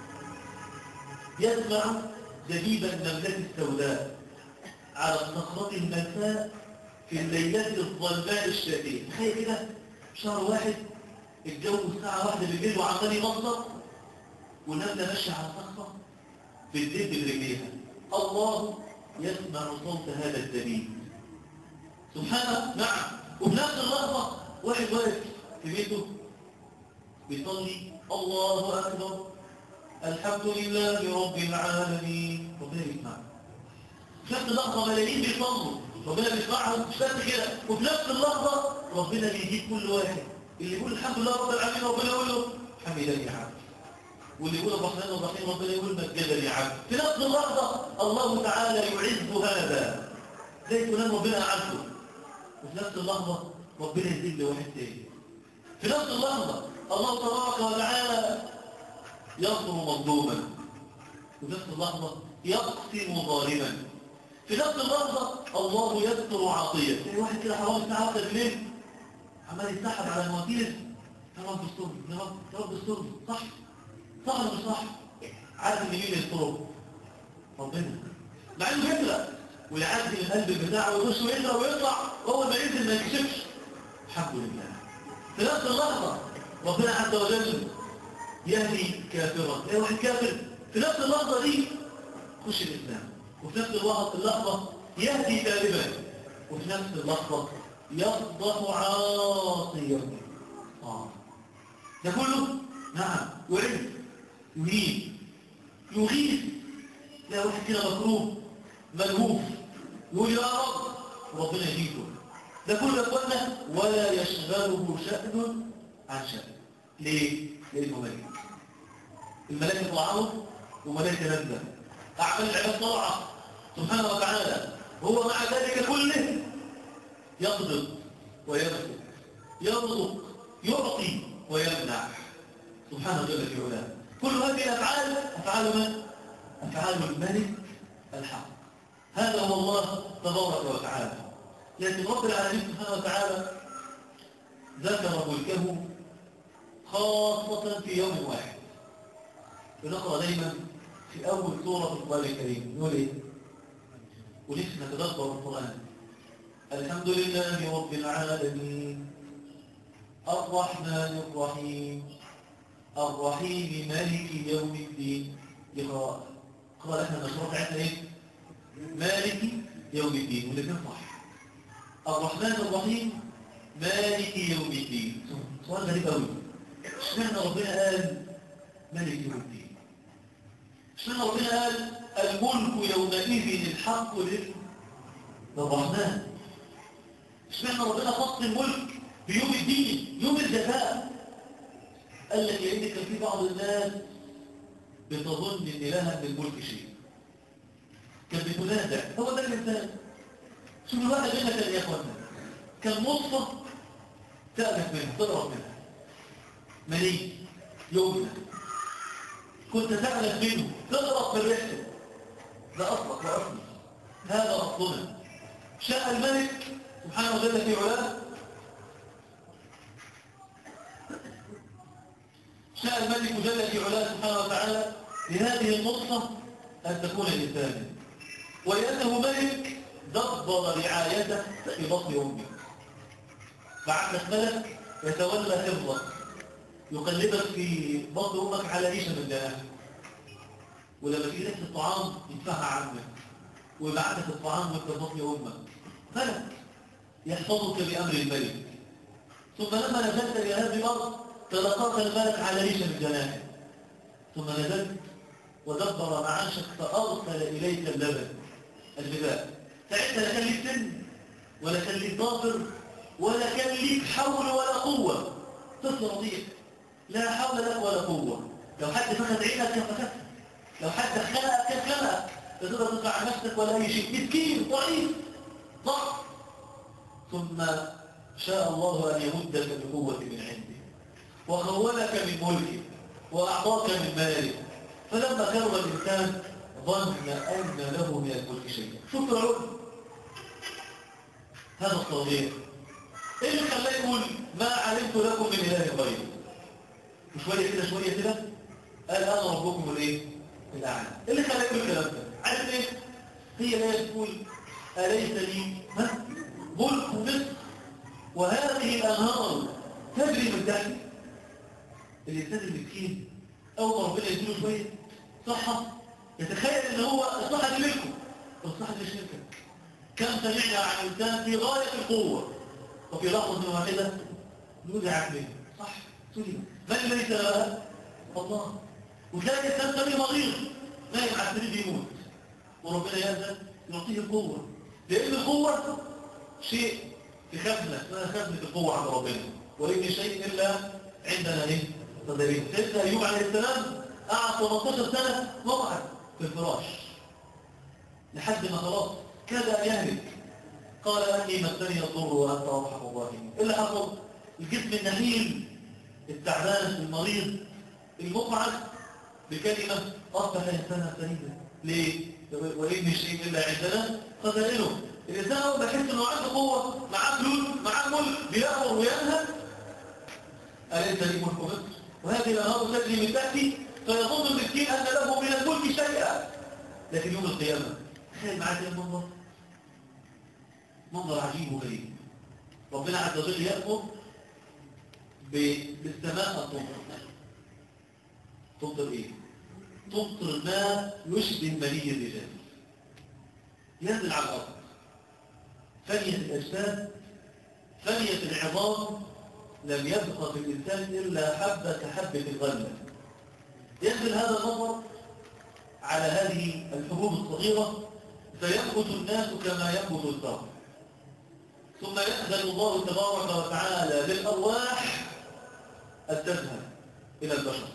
يسمع دبيب النملة السوداء على الصخرة المساء في الليلة الظلماء الشتية تخيل كده شهر واحد الجو الساعة واحدة بالليل وعمال يمطر والنملة ماشية على صخرة بالدب برجليها الله يسمع صوت هذا الدبيب سبحانه نعم وفي نفس اللحظة واحد واقف في بيته بيصلي الله أكبر الحمد لله رب العالمين ربنا يسمع في نفس اللحظة ملايين بيصلوا ربنا بيسمعهم مش بس كده وفي نفس اللحظة ربنا بيجيب كل واحد اللي يقول الحمد لله رب العالمين ربنا يقول له حمدني عبد واللي يقول الرحمن الرحيم ربنا يقول مجدني عبد في نفس اللحظة الله تعالى يعز هذا زي فلان ربنا أعزه وفي نفس اللحظة ربنا يزيد لواحد تاني في نفس اللحظة الله تبارك وتعالى يغفر مظلوما وفي نفس اللحظة يقسم ظالما في نفس اللحظة الله يستر عطية في واحد كده حوالي الساعة واحدة بالليل عمال يسحب على المواتير يا رب استر يا رب يا رب استر صح صح ولا مش صح عارف ان مين يستره ربنا مع انه يقرا ويعدي القلب بتاعه ويخش ويقرا ويطلع واول ما ينزل ما يكشفش الحمد لله في نفس اللحظة ربنا عز وجل يهدي كافرا ايه واحد كافر في نفس اللحظة دي خش الإسلام وفي نفس اللحظة اللحظة يهدي تائبا وفي نفس اللحظة يفضح عاصيا آه. ده كله نعم وعلم يهين يغيث لا واحد كده مكروه ملهوف يقول يا رب وربنا يجيبه ده كله يا اخوانا ولا يشغله شأن عن شأن ليه؟ لأنه ملك الملائكة طلعوا وملائكة نزلة أعمال العباد طلعة سبحانه وتعالى هو مع ذلك كله يقبض ويبسط يرزق يعطي ويمنع سبحانه جل في علاه كل هذه الأفعال أفعال من؟ أفعال الملك الحق هذا هو الله تبارك وتعالى لكن رب العالمين سبحانه وتعالى ذكر ملكه خاصة في يوم واحد بنقرأ دايما في أول سورة في القرآن الكريم نقول إيه؟ ونفسي نتدبر القرآن الحمد لله رب العالمين الرحمن الرحيم الرحيم مالك يوم الدين دي قراءة قراءة احنا المشروع بتاعتنا ايه؟ مالك يوم الدين والاثنين صح الرحمن الرحيم مالك يوم الدين سؤال غريب قوي اشمعنى ربنا قال مالك يوم الدين اشمعنى ربنا قال الملك يومئذ الحق للرحمن اشمعنى ربنا خص الملك بيوم الدين يوم الجزاء قال لك لان كان في بعض الناس بتظن ان لها من الملك شيء كان بتنازع هو ده الانسان شوف الواحد هنا كان يا اخوانا كان نصفه تألف منه تضرب منها مليء يومنا كنت تألف منه تضرب في ريحته ده أصلك وأصلي هذا أصلنا شاء الملك سبحانه وتعالى في علاه شاء الملك جل في علاه سبحانه وتعالى لهذه النطفة أن تكون إنسانا ولأنه ملك دبر رعايته في بطن أمه بعد ملك يتولى حفظك يقلبك في بطن أمك على ريشة من جناحك ولما تيجي ريحة الطعام يدفعها عنك ويبعثك الطعام وانت في بطن أمك ملك يحفظك بأمر الملك ثم لما نزلت إلى هذه الأرض تلقاك الملك على ريشة من جناحك ثم نزلت ودبر معاشك فأرسل إليك اللبن الغذاء ساعتها لا كان ليك سن ولا كان ليك ضافر ولا كان ليك حول ولا قوة طفل رضيع لا حول لك ولا قوة لو حد فخذ عينك كان فخذها لو حد خلقك كان خلقك لا تقدر تطلع عن نفسك ولا أي شيء مسكين ضعيف ضعف ثم شاء الله أن يمدك بقوة من عنده وخولك من ملكه وأعطاك من ماله فلما كرم الإنسان ظن أن له من الملك شيئا شوف فرعون هذا الصغير ايه اللي خلاه يقول ما علمت لكم من اله غيري وشويه كده شويه كده قال انا ربكم الايه الاعلى ايه اللي خلاه يقول الكلام ده عارف ايه هي الايه تقول اليس لي ها ملك مصر وهذه الانهار تجري من تحتي الانسان المسكين اول ما ربنا يديله شويه صحه يتخيل ان هو الصحه دي ملكه الصحه دي مش ملكك كم سمعنا عن انسان في غايه القوه وفي لحظه واحده نزعت منه صح سلم من الذي سلبها الله وتلاقي الانسان ثاني مريض نايم على السرير يموت وربنا يأذن يعطيه القوه لان القوه شيء في خزنه اسمها خزنه القوه عند ربنا وان شيء الا عندنا ايه تدريب سيدنا ايوب عليه السلام قعد 18 سنه مقعد في الفراش لحد ما خلاص كاد ان يهلك قال اني مسني الضر وانت ارحم الراحمين ايه اللي حصل الجسم النحيل التعبان المريض المقعد بكلمه اصبح انسانا سعيدا ليه وان شيء الا عندنا خزائنه الانسان اول ما يحس انه عنده قوه معاه فلوس معاه ملك بيامر وينهى اليس لي ملك مصر وهذه الانهار تجري من تحتي فيظن المسكين ان له من الملك شيئا لكن يوم القيامه تخيل معاه كده المنظر منظر عجيب وغريب ربنا عز وجل يأمر بالسماء تمطر تمطر ايه تمطر ماء يشبه مني الرجال ينزل على الارض فنية الاجساد فنية العظام لم يبقى في الانسان الا حبة حبة الغلة ينزل هذا المطر على هذه الحبوب الصغيرة فينبت الناس كما ينبت الزرع ثم يأذن الله تبارك وتعالى للأرواح أن تذهب إلى البشر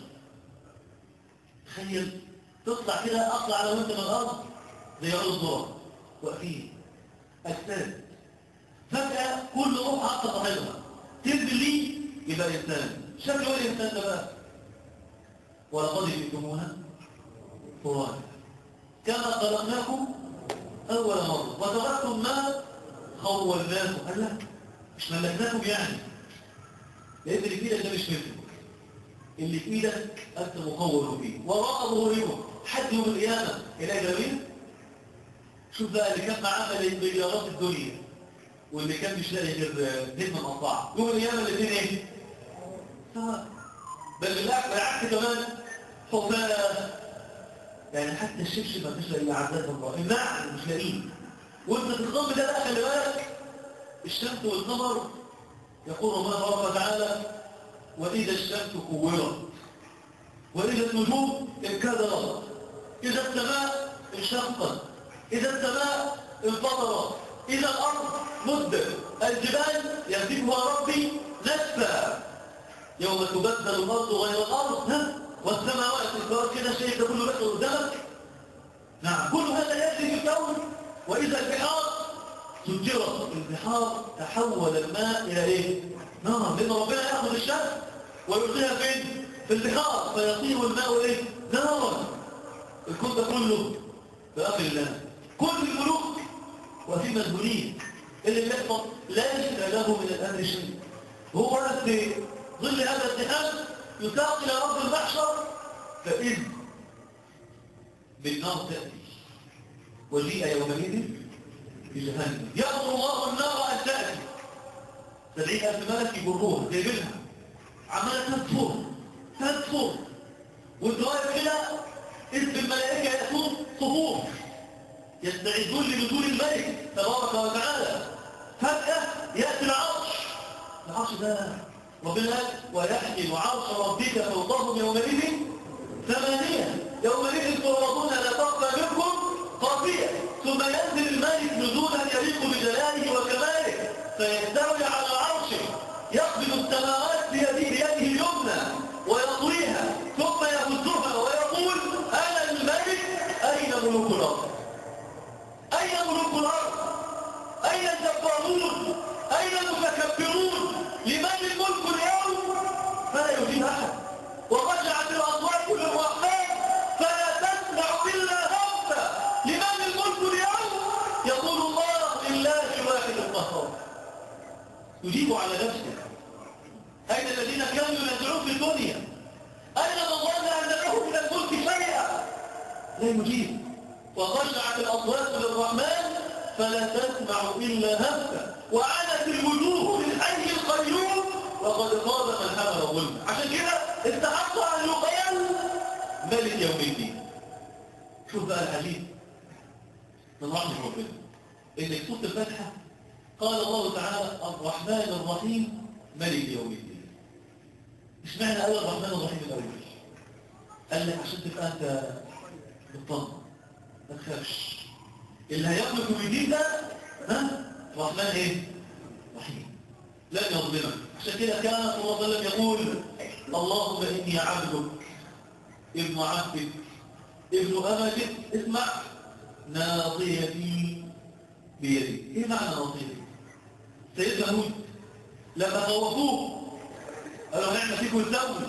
تخيل تطلع كده أطلع على وانت من الأرض زي عروض الذرة واقفين أجساد فجأة كل روح حتى صاحبها تنزل لي يبقى إنسان شكله ايه الإنسان ده بقى ولقد جئتمونا فرادا كما خلقناكم أول مرة وتركتم ما خولناكم قال لا مش ملكناكم يعني لأن اللي في ايدك ده مش ملكك اللي في ايدك أنت مقوم فيه وراء ظهورهم حد يوم القيامة إلى جميل شوف بقى اللي كان معاه مليارات الدنيا واللي كان مش لاقي غير دم مقطع يوم القيامة الاثنين ايه؟ سواء بل بالعكس بالعكس كمان حفاة يعني حتى الشبشب ما تشلاقي إلا عذاب الله النعم مش لاقيه وانت تخضم ده بقى خلي بالك الشمس والقمر يقول الله تبارك وتعالى واذا الشمس كورت واذا النجوم انكدرت اذا السماء انشقت اذا السماء انفطرت اذا الارض مدت الجبال يهدمها ربي نسفا يوم تبدل الارض غير الارض ها والسماوات الكوارث كده الشيء ده كله بس قدامك نعم كل هذا يجري في الكون وإذا البحار سجرت البحار تحول الماء إلى إيه؟ نار لأن ربنا يأخذ الشمس ويلقيها فين؟ في البحار فيصير الماء إيه؟ نارا الكون ده كله بأمر الله كل الملوك وفي مذهولين اللي بيحفظ ليس له من الأمر شيء هو في ظل هذا الاتحاد يساق إلى أرض المحشر فإذ بالنار تأتي وجيء يومئذ بجهنم يأمر الله النار أن تأتي سبعين ألف ملك يجروها جايبينها عمالة تنفر تنفر وانت واقف كده اسم الملائكة يأتون صفوف يستعدون لنزول الملك تبارك وتعالى فجأة يأتي العرش العرش ده ربنا قال ويحمل عرش ربك فوقهم يومئذ ثمانية يومئذ تعرضون لا تخفى منكم خافية ثم ينزل الملك نزولا يليق بجلاله وكماله فيستوي على عرشه يقبل السماوات بيده بيده اليمنى ويطويها ثم يهزها ويقول انا الملك اين ملوك الارض اين ملوك الارض اين الجبارون اين المتكبرون لمن الملك اليوم فلا يجيب احد وخشعت الاصوات للرحمن فلا تسمع الا همسه لمن الملك اليوم يقول الله لله الواحد القهار يجيب على نفسه أين الذين كانوا ينازعون في الدنيا أين من ظن أن له من الملك شيئا لا يجيب وخشعت الأصوات للرحمن فلا تسمع إلا همسا وعنت الوجوه للحي القيوم وقد خاب من حمل ظلم عشان كده استحق أن يقال ملك يوم الدين شوف بقى الحديث من رحمة ربنا إن سورة الفاتحة قال الله تعالى الرحمن الرحيم ملك يوم الدين مش معنى قال الرحمن الرحيم الأول قال لك عشان تبقى أنت مطمن ما تخافش اللي هيملك يوم الدين ده ها الرحمن ايه؟ رحيم لن يظلمك عشان كده كان صلى الله عليه وسلم يقول اللهم إني عبدك ابن عبدك ابن أمتك اسمع ناصيتي بيدي ايه معنى ناصيتي سيدنا هود لما خوفوه قالوا هنعمل فيكم الزوج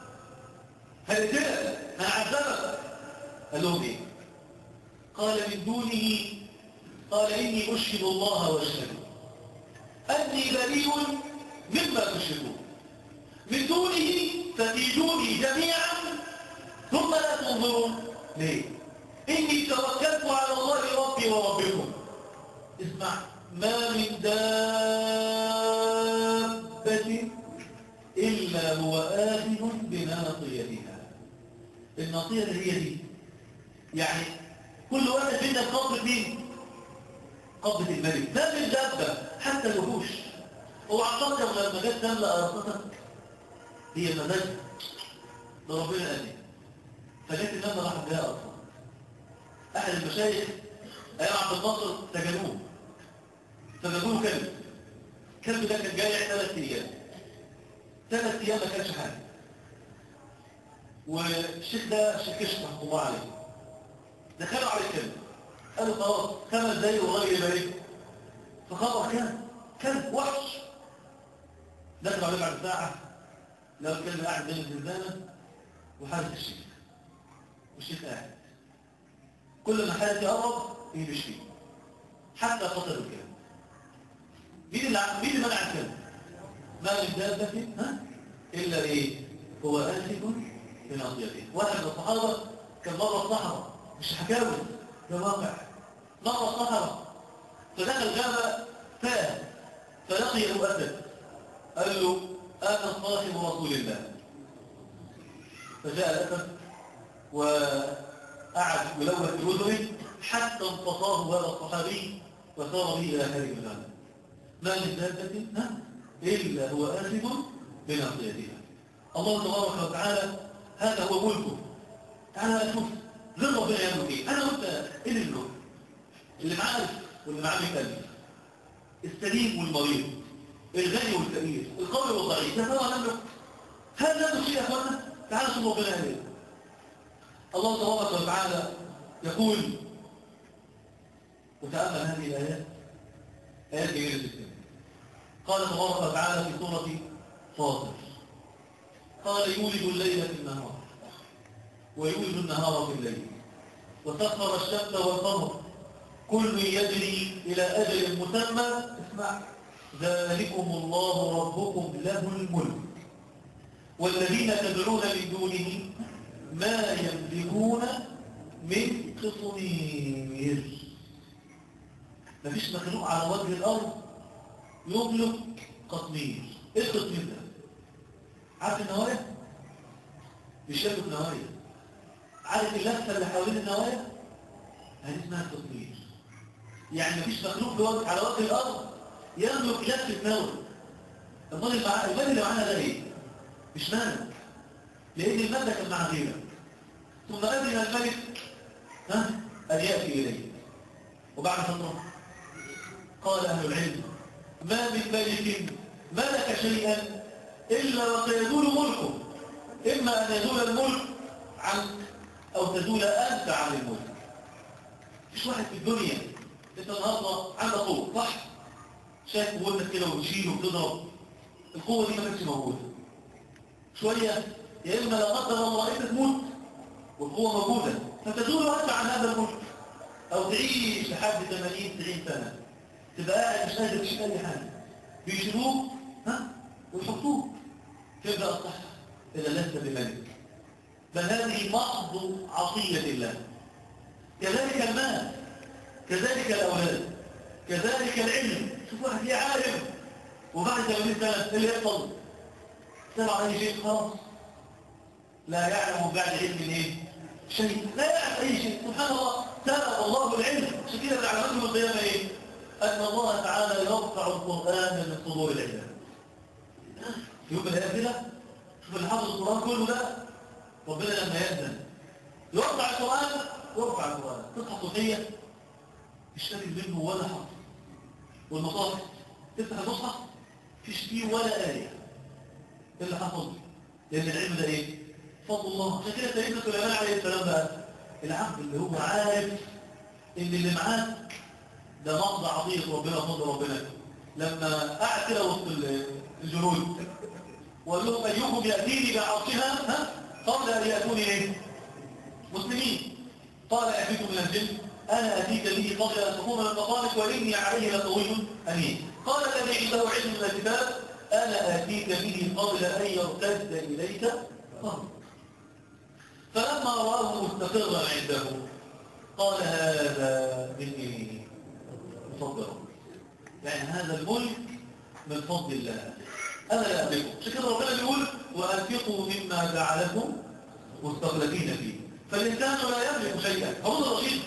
هنقتلك هنعذبك قال لهم ايه قال من دونه قال اني اشهد الله واشهد اني بريء مما تشركون من دونه فتيجوني جميعا ثم لا تنظرون ليه اني توكلت على الله ربي وربكم اسمع ما من دابة إلا هو آخذ بناصيتها الناصية اللي هي دي يعني كل واحد فينا بقبضة مين؟ قبضة الملك ما من دابة حتى الوحوش هو عطاك لما جت تملأ أرصتك هي مزاج ده ربنا قال لي فجت النملة راحت بها أصلا أحد المشايخ أيام عبد الناصر سجنوه سجنوه كلب الكلب ده كان جاي ثلاث أيام ثلاث أيام ما كانش حاجة والشيخ ده الشيخ كشف رحمه الله عليه دخلوا على الكلب قالوا خلاص خمس دقايق والراجل يبارك فخبر كلب كلب وحش دخلوا عليه بعد ساعة لو الكلب قاعد بين الزنزانة وحارس الشيخ والشيخ قاعد كل ما حارس يقرب يهبش فيه حتى قتلوا الكلب مين اللي مين اللي منع الكلب؟ ما من دابة ها إلا إيه؟ هو آسف بناصيته واحد من الصحابة كان مرة الصحراء مش حكاوي ده واقع مرة الصحراء فدخل غابة تاه فلقيه أسد قال له أنا صاحب رسول الله فجاء الأسد وقعد يلوث بوجهه حتى انتصاه هذا الصحابي وصار به إلى هذه الغابة ما من دابة ها إلا هو آسف بناصيتها الله تبارك وتعالى هذا هو ملكه تعالى شوف غير ربنا يملك ايه انا وانت ايه اللي له اللي معاه واللي معاه بيتكلم السليم والمريض الغني والفقير القوي والضعيف ده هو نملك هل نملك شيء يا اخوانا تعالى شوف ربنا يعمل الله تبارك وتعالى يقول وتامل هذه الايات ايات جميله جدا قال تبارك وتعالى في سوره فاطر قال يولد الليل في النهار ويولد النهار في الليل وسخر الشمس والقمر كل يجري إلى أجل مسمى اسمع ذلكم الله ربكم له الملك والذين تدعون من دونه ما يملكون من قطمير مفيش مخلوق على وجه الأرض يملك قطمير ايه القطمير ده؟ عارف النوايا؟ مش يملك نوايا عارف اللفة اللي حوالين النوايا؟ هذه اسمها القطمير يعني مفيش مخلوق بوجه على وجه الأرض يملك لفة نوى المال المال اللي معانا ده ايه؟ مش مالك لأن المال ده كان مع غيرك ثم أذن الملك ها أن يأتي إليه وبعد فترة قال أهل العلم ما من ملك ملك شيئا إلا وسيزول ملكه إما أن يزول الملك عنك أو تزول أنت عن الملك مش واحد في الدنيا أنت النهارده عندك قوة صح؟ شايف قوتك كده وتشيل وتضرب القوة دي ما كانتش موجودة شوية يا إما لا قدر الله أنت تموت والقوة موجودة فتزول أنت عن هذا الملك أو تعيش لحد 80 90 سنة تبقى قاعد مش قادر تشيل أي حاجة بيشيلوك ها ويحطوك تبدأ الصحة إذا لست بملك بل هذه محض عطية الله كذلك المال كذلك الأولاد كذلك العلم شوف واحد ليه عالم وبعد 80 سنة إيه اللي يحصل سمع أي شيء خلاص لا يعلم بعد علم ايه شيء لا يعلم أي شيء سبحان الله سبق الله العلم عشان كده من علامات يوم القيامة ايه أن الله تعالى يرفع القرآن من صدور العلم في يوم الآية كده شوف اللي حافظ القرآن كله ده ربنا لما يأذن يرفع القرآن يرفع القرآن تصحى صوتية مش فاكر منه ولا حرف والمصاحف تفتح المصحف فيش فيه ولا آية ايه اللي حصل لأن العلم ده ايه فضل الله عشان كده سيدنا سليمان عليه السلام بقى العبد اللي هو عارف ان اللي معاك ده مقضى عظيم ربنا فضل ربنا لما قعد كده وسط الجنود وقال لهم ايكم ياتيني بعرشها ها قبل ان ياتوني ايه مسلمين قال اتيت من الجن انا اتيك به قبل ان تقوم من مقامك واني عليه لطويل امين قال الذي عنده علم من الكتاب انا اتيك به قبل ان يرتد اليك قبل فلما رآه مستقرا عنده قال هذا مني مفضل يعني هذا الملك من فضل الله أنا لا أملكه عشان كده ربنا بيقول وأنفقوا مما جعلكم مستخلفين فيه فالإنسان لا يملك شيئا هو الرشيد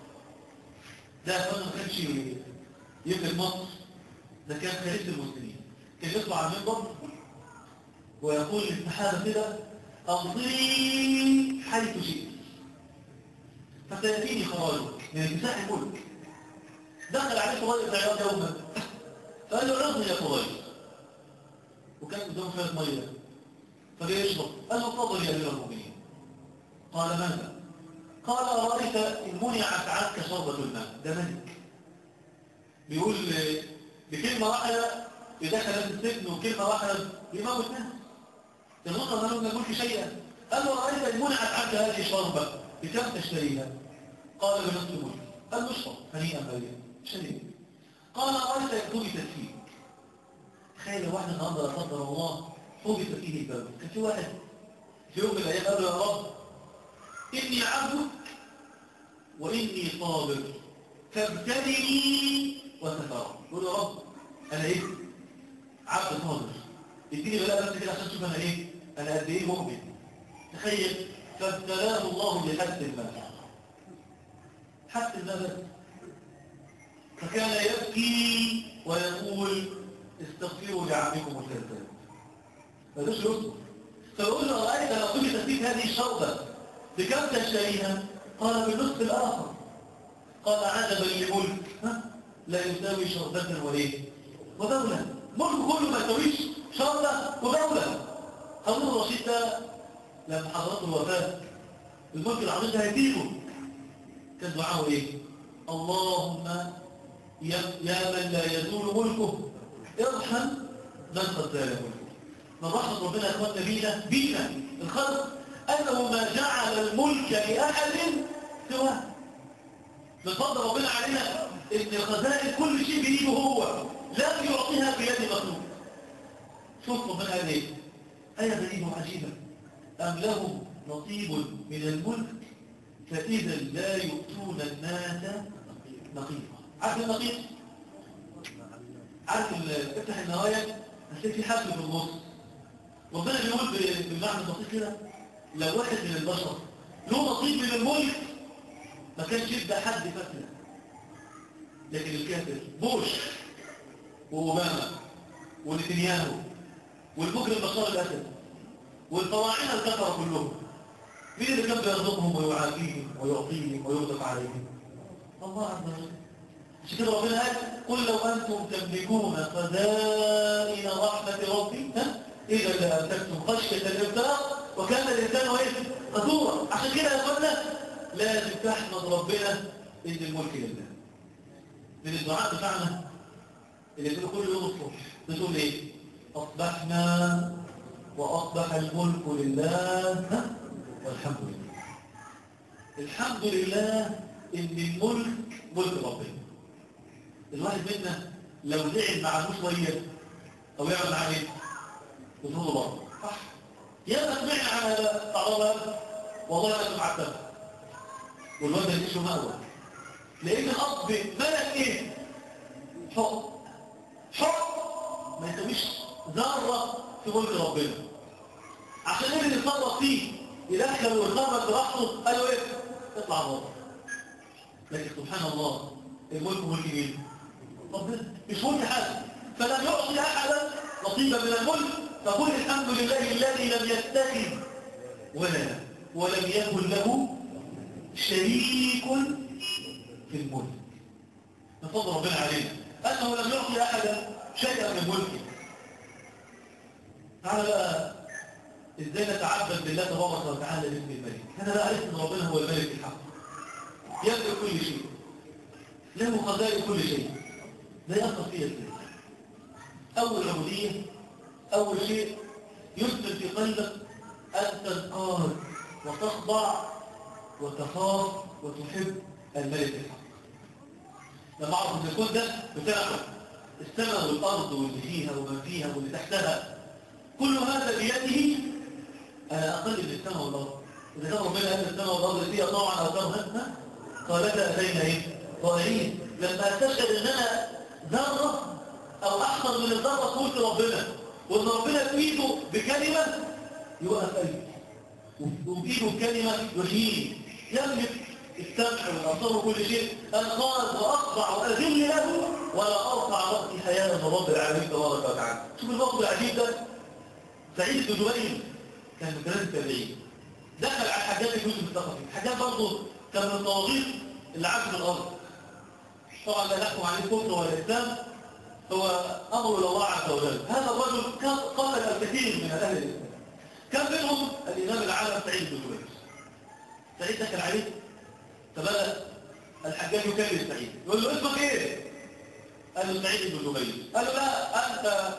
ده أخوانا ما كانش يملك مصر ده كان خليفة المسلمين كان يطلع على المنبر ويقول للسحابة كده أمضي حيث شئت فسيأتيني خراجك من انتزاع الملك دخل عليه فضائل بن عياض يوما فقال له عرضني يا فضائل وكان قدامه شوية مية فجاء يشرب قال له تفضل يا أمير المؤمنين قال ماذا؟ قال أرأيت إن منعت عنك شربة الماء ده ملك بيقول بكلمة واحدة يدخل السجن وكلمة واحدة يموت ناس يظن أنه لم يقول شيئا قال له رأيت إن منعت عنك هذه الشربة بكم تشتريها قال بنصف الملك قال له اشرب هنيئا مريا شريك قال رأيت إن كبت فيك تخيل واحد النهارده لا قدر الله حبس فيه الباب كان في واحد في يوم من الأيام قال له يا رب إني عبدك وإني صابر فابتلني وتفاوض يقول يا رب أنا إيه عبد صابر اديني بلاء بس كده عشان تشوف انا ايه انا قد ايه مؤمن تخيل فابتلاه الله بحد المال حد المال فكان يبكي ويقول استغفروا لعمكم الكذاب ملوش يصبر فيقول له رأيت لو كنت تسيب هذه الشرطة بكم تشتريها قال بالنصف الآخر قال عجبا لملك ها؟ لا يساوي شرطة وليه ودولة ملك كله ما يساويش شرطة ودولة هارون الرشيد ده لما حضرته الوفاة الملك العظيم ده هيديله كان دعاه ايه اللهم يا, يا من لا يزول ملكه ارحم من قد زال ملكه من رحمة ربنا اخواننا بينا بينا الخلق انه ما جعل الملك لاحد سواه من فضل ربنا علينا ان الخزائن كل شيء بيده هو لا يعطيها بيد مخلوق شوف ربنا قال ايه آية غريبة وعجيبة أم لهم نصيب من الملك فإذا لا يؤتون الناس نقيضا عارف النقيض؟ عارف ال- افتح النوايا هتلاقي في حبل في النص ربنا بيقول ب- بالمعنى البسيط كده لو واحد من البشر له نصيب من الملك ما كانش يبدا حد فتنه لكن الكافر بوش واوباما ونتنياهو والمجرم بشار الاسد والفراعنه الكفره كلهم مين اللي كان بيرزقهم ويعافيهم ويعطيهم ويرزق عليهم الله عز وجل عشان كده ربنا قال قل لو انتم تملكون خزائن رحمه ربي ها اذا لامسكتم خشيه الانفاق وكان الانسان ايه قدورا عشان كده يا اخوانا لازم تحمد ربنا ان الملك لله من الدعاء بتاعنا اللي بتقول كل يوم الصبح بتقول ايه اصبحنا واصبح الملك لله ها والحمد لله الحمد لله ان الملك ملك ربنا الواحد منا لو زعل مع ابوه شويه او يعمل معاه ايه يفوز بره صح يا ما سمعنا على تعرض والله انا معتب والواد اللي اسمه مأوى لان الاب ملك ايه حب حب ما يسويش ذره في ملك ربنا عشان اللي يتصرف فيه يدخل ويخرج براحته قالوا ايه اطلع بره لكن سبحان الله الملك ملك مين ربنا مش ملك حد فلم يعطي احدا نصيبا من الملك فقل الحمد لله الذي لم يتخذ ولدا ولم يكن له شريك في الملك من فضل ربنا علينا انه لم يعطي احدا شيئا من ملكه تعالى بقى ازاي نتعبد بالله تبارك وتعالى باسم الملك انا بقى عرفت ان ربنا هو الملك الحق يملك كل شيء له خزائن كل شيء ده يأثر فيها ازاي اول عبوديه اول شيء يثبت في قلبك ان تنقاد وتخضع وتخاف وتحب الملك الحق لما اعرف ان الكون ده بتاعه السماء والارض واللي فيها ومن فيها واللي تحتها كل هذا بيده انا اقل من السماء والارض اذا كان ربنا قال السماء والارض فيها طوعا او كرها قالتا اتينا ايه طائعين لما استشهد ان انا ذره او احسن من الذره قلت ربنا وان ربنا في ايده بكلمه يوقف قلبي وفي ايده بكلمه يحييني يملك السمع والابصار وكل شيء انقاذ واخضع واذل له ولا ارفع راسي حياء من رب العالمين تبارك وتعالى شوف الموقف العجيب ده سعيد بن جبير كان من ثلاث التابعين دخل على الحجاج بن يوسف الثقفي الحجاج برضه كان من الطواغيت اللي عاشوا في الارض طبعا لا نحكم عليه كفر ولا اسلام هو امر الى الله عز وجل هذا الرجل كان قتل الكثير من اهل الاسلام كان منهم الامام العالم سعيد بن جبير سعيد دخل عليه فبدا الحجاج يكلم سعيد يقول له اسمك ايه قال له سعيد بن جبير قال له لا انت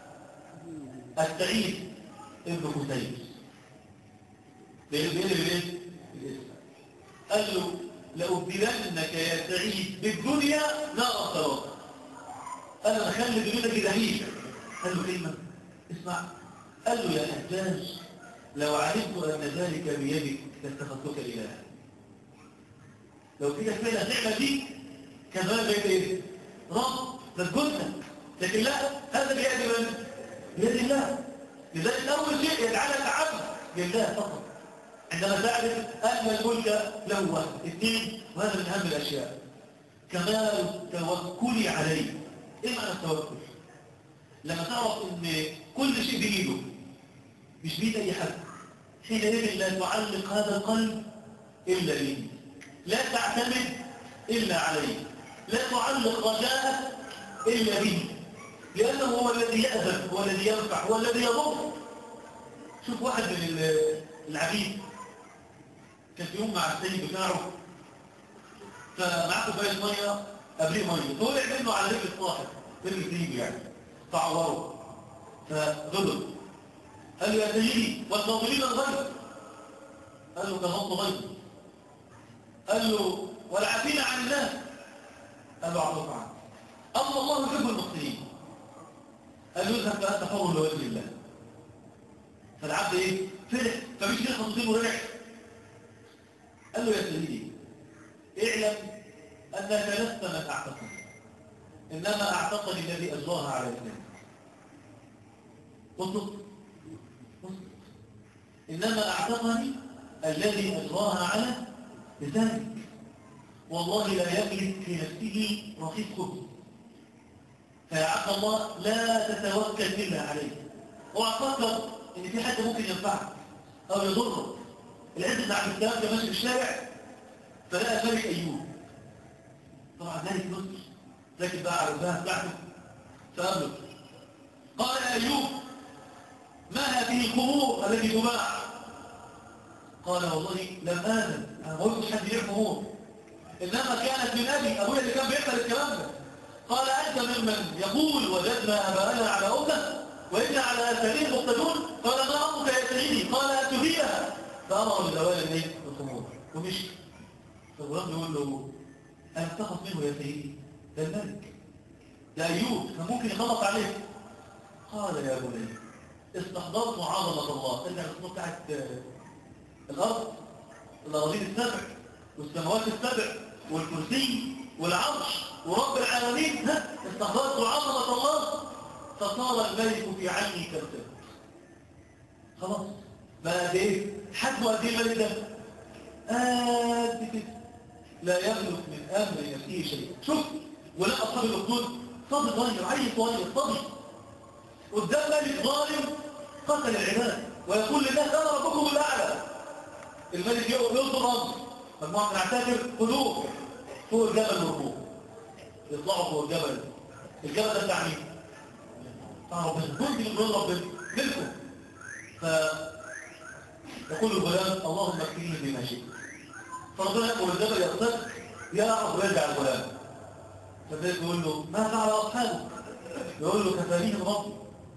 السعيد ابن حسين لأنه بيقلب الايه؟ الاسم قال له لأبدلنك يا سعيد بالدنيا نار الصراط قال له خلي دنيتك جهيشة قال له كلمة اسمع قال له يا حجاج لو علمت أن ذلك بيدك لاتخذتك إلها لو كده فعلا تعمل دي كان بقى بيد ايه؟ رب تسجدها لكن لا هذا بيد من؟ بيد الله لذلك أول شيء يجعلك عبد لله فقط عندما تعرف أن الملك له واحد اثنين وهذا من أهم الأشياء كمال توكلي عليه إيه معنى التوكل؟ لما تعرف أن كل شيء بإيده مش بإيد أي حد حينئذ لا تعلق هذا القلب إلا به لا تعتمد إلا عليه لا تعلق رجاءك إلا به لأنه هو الذي يأذن هو الذي ينفع هو الذي يضر شوف واحد من العبيد كان في يوم مع السيد بتاعه فمعاه كوبايه ميه قبليه ميه طلع منه على رجل الصاحب رجل سيدي يعني فعوره فغضب قال له يا سيدي والناظرين الغيب قال له كان غيب قال له والعافين عن الناس قال له اعرف عنه اما الله يحب المحسنين قال له اذهب فانت حر لوجه الله فالعبد ايه فرح فمش كده خطوتين ورجع قال له يا سيدي اعلم انك لست من اعتقد انما اعتقد الذي اجراها على لسانك اصدق اصدق انما اعتقني الذي اجراها على لسانك والله لا يملك في نفسه رخيص خبز فيا عبد الله لا تتوكل الا عليه اوعى تفكر ان في حد ممكن ينفعك او يضرك العز بن عبد السلام كان ماشي في الشارع فلقى ملك ايوب طبعا ذلك مصر لكن بقى على الفهم بتاعته فقابله قال يا ايوب ما هذه الخمور التي تباع قال والله لم آذن أنا ما قلتش حد يبيع خمور إنما كانت من أبي أبويا اللي كان بيحصل الكلام ده قال أنت ممن يقول وجدنا أباءنا على أمة وإن على أثرين مقتدون قال ما أمك يا سيدي قال أتفيها فأمر بزوال الليل الخمور ومشي فالغلام يقول له أنا اتخذ منه يا سيدي ده الملك ده أيوب كان ممكن يخلص عليه قال يا بني استحضرت عظمة الله ترجع الخطوة بتاعت الأرض الأراضين السبع والسماوات السبع والكرسي والعرش ورب العالمين ها استحضرت عظمة الله فصار الملك في عني كالسبع خلاص بقى قد ايه حجمه قد ايه الملك ده قد كده لا يملك من امر نفسه شيء شوف ولا اصحاب الاخدود صبي صغير عيل صغير صبي قدام ملك ظالم قتل العباد ويقول للناس انا ربكم الاعلى الملك يقول يصدر امر مجموعه من العساكر قلوب فوق الجبل مرفوع يطلعوا فوق الجبل الجبل ده بتاع مين؟ بتاع ربنا كنت من قول ربنا ملكه ف يقول الغلام اللهم اكفيني بما شئت فربنا يقول الجبل يقتل يا رب ويرجع الغلام فذلك يقول له ما فعل اصحابك يقول له كفانيهم ربي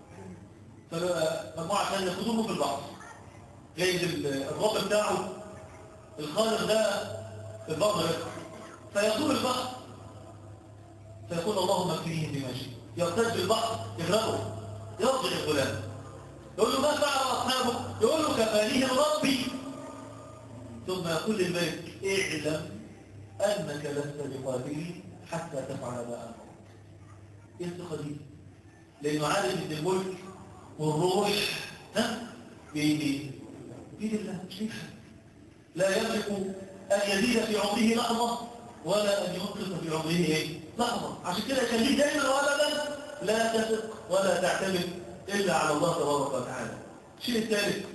فمجموعه ثانيه ياخذوه في البحر جايز الرب بتاعه الخالق ده في البحر فيطول البحر فيقول اللهم اكفيهم بما شئت يرتد البحر يغرقه يرجع الغلام يقول له ما فعل اصحابه يقول له كفانيهم ربي ثم يقول للملك اعلم انك لست بقادر حتى تفعل ما امرك ايه الثقه دي لانه عارف ان الملك والروح ها بايدي بايد الله مش ليه لا يملك ان يزيد في عمره لحظه ولا ان ينقص في عمره ايه لحظه عشان كده يخليه دائما وابدا لا تثق ولا تعتمد الا على الله تبارك وتعالى الشيء الثالث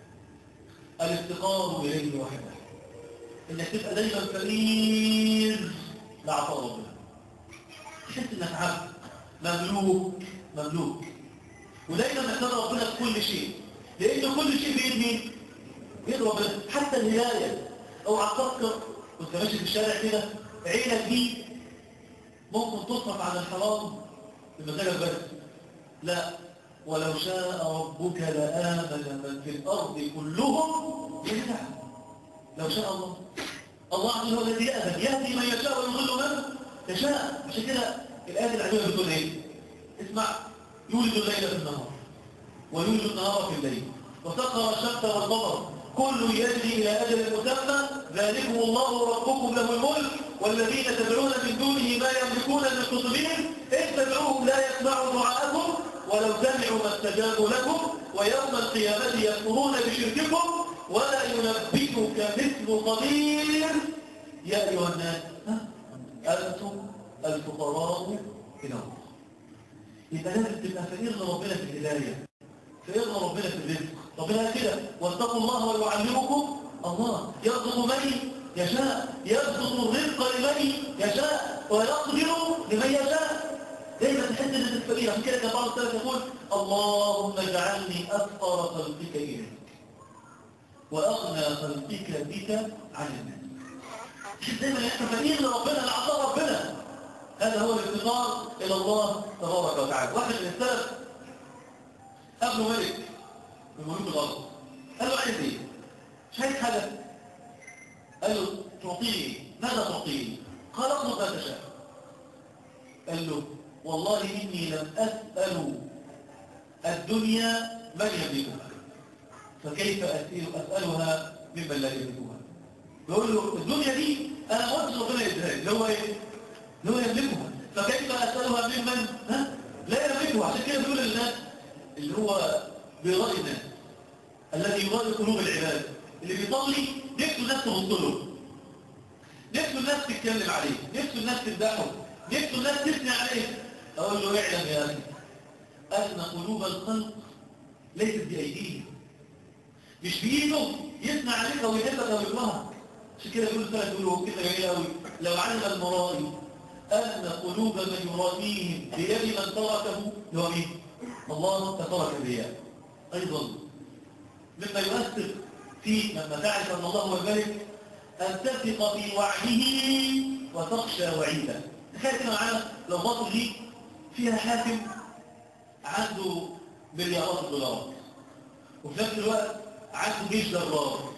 الافتقار اليه وحده انك تبقى دايما فقير لعطاء ربنا تحس انك عبد مملوك مملوك ودايما محتاج ربنا في كل شيء لان كل شيء بايد مين بايد ربنا حتى الهدايه اوعى تفكر وانت ماشي في الشارع كده عينك دي ممكن تصرف على الحرام بمزاجك بس لا ولو شاء ربك لآمن من في الأرض كلهم جميعا لو شاء الله الله عز وجل الذي يأذن يهدي من يشاء ويضل من يشاء عشان كده الآية العجيبة بتقول ايه اسمع يولد الليل في النهار ويولد النهار في الليل وسخر الشمس والقمر كل يجري إلى أجل مسمى ذلكم الله ربكم له الملك والذين تدعون من دونه ما يملكون من قطبين إن تدعوهم لا يسمعوا دعاءكم ولو سمعوا ما استجابوا لكم ويوم القيامة يكفرون بشرككم ولا ينبئك مثل خبير يا أيها الناس أنتم الفقراء إلى الله يبقى لازم تبقى فقير لربنا في الهداية فقير لربنا في الرزق ربنا كده واتقوا الله ويعلمكم الله يرزق من يشاء يبسط الرزق لمن يشاء ويقدر لمن يشاء دايما تحس ان انت فقير عشان كده كان بعض السلف يقول اللهم اجعلني افقر خلقك اليك واغنى خلقك بك عن الناس تحس دايما انت فقير لربنا لعطاء ربنا هذا هو الافتقار الى الله تبارك وتعالى واحد من السلف ابنه ملك من ملوك الارض قال له عايز ايه مش عايز حاجه قال له تعطيني ماذا تعطيني قال اطلب ما تشاء قال له والله إني لم أسأل الدنيا من يملكها فكيف أسأل أسألها ممن لا يملكها يقول له الدنيا دي أنا ما قلتش ربنا يديها اللي هو إيه؟ اللي هو يملكها فكيف أسألها ممن ها؟ لا يملكها عشان كده بيقول للناس اللي هو بيرائي الناس الذي يرائي قلوب العباد اللي بيصلي نفسه الناس تبص له نفسه الناس تتكلم عليه نفسه الناس تمدحه نفسه الناس تثني عليه اقول له اعلم يا اخي ان قلوب الخلق ليست بايديهم مش بايده يثني عليك او يحبك او يكرهك عشان كده يقول الثلاث يقولوا كده جميل قوي لو علم المرائي ان قلوب من يرائيهم بيد من تركه هو مين الله تترك الرياء ايضا مما يؤثر فيك لما تعرف ان الله هو الملك أن تثق في وعده وتخشى وعيده تخيل كده معانا لو باطل دي فيها حاكم عنده مليارات الدولارات وفي نفس الوقت عنده جيش جرار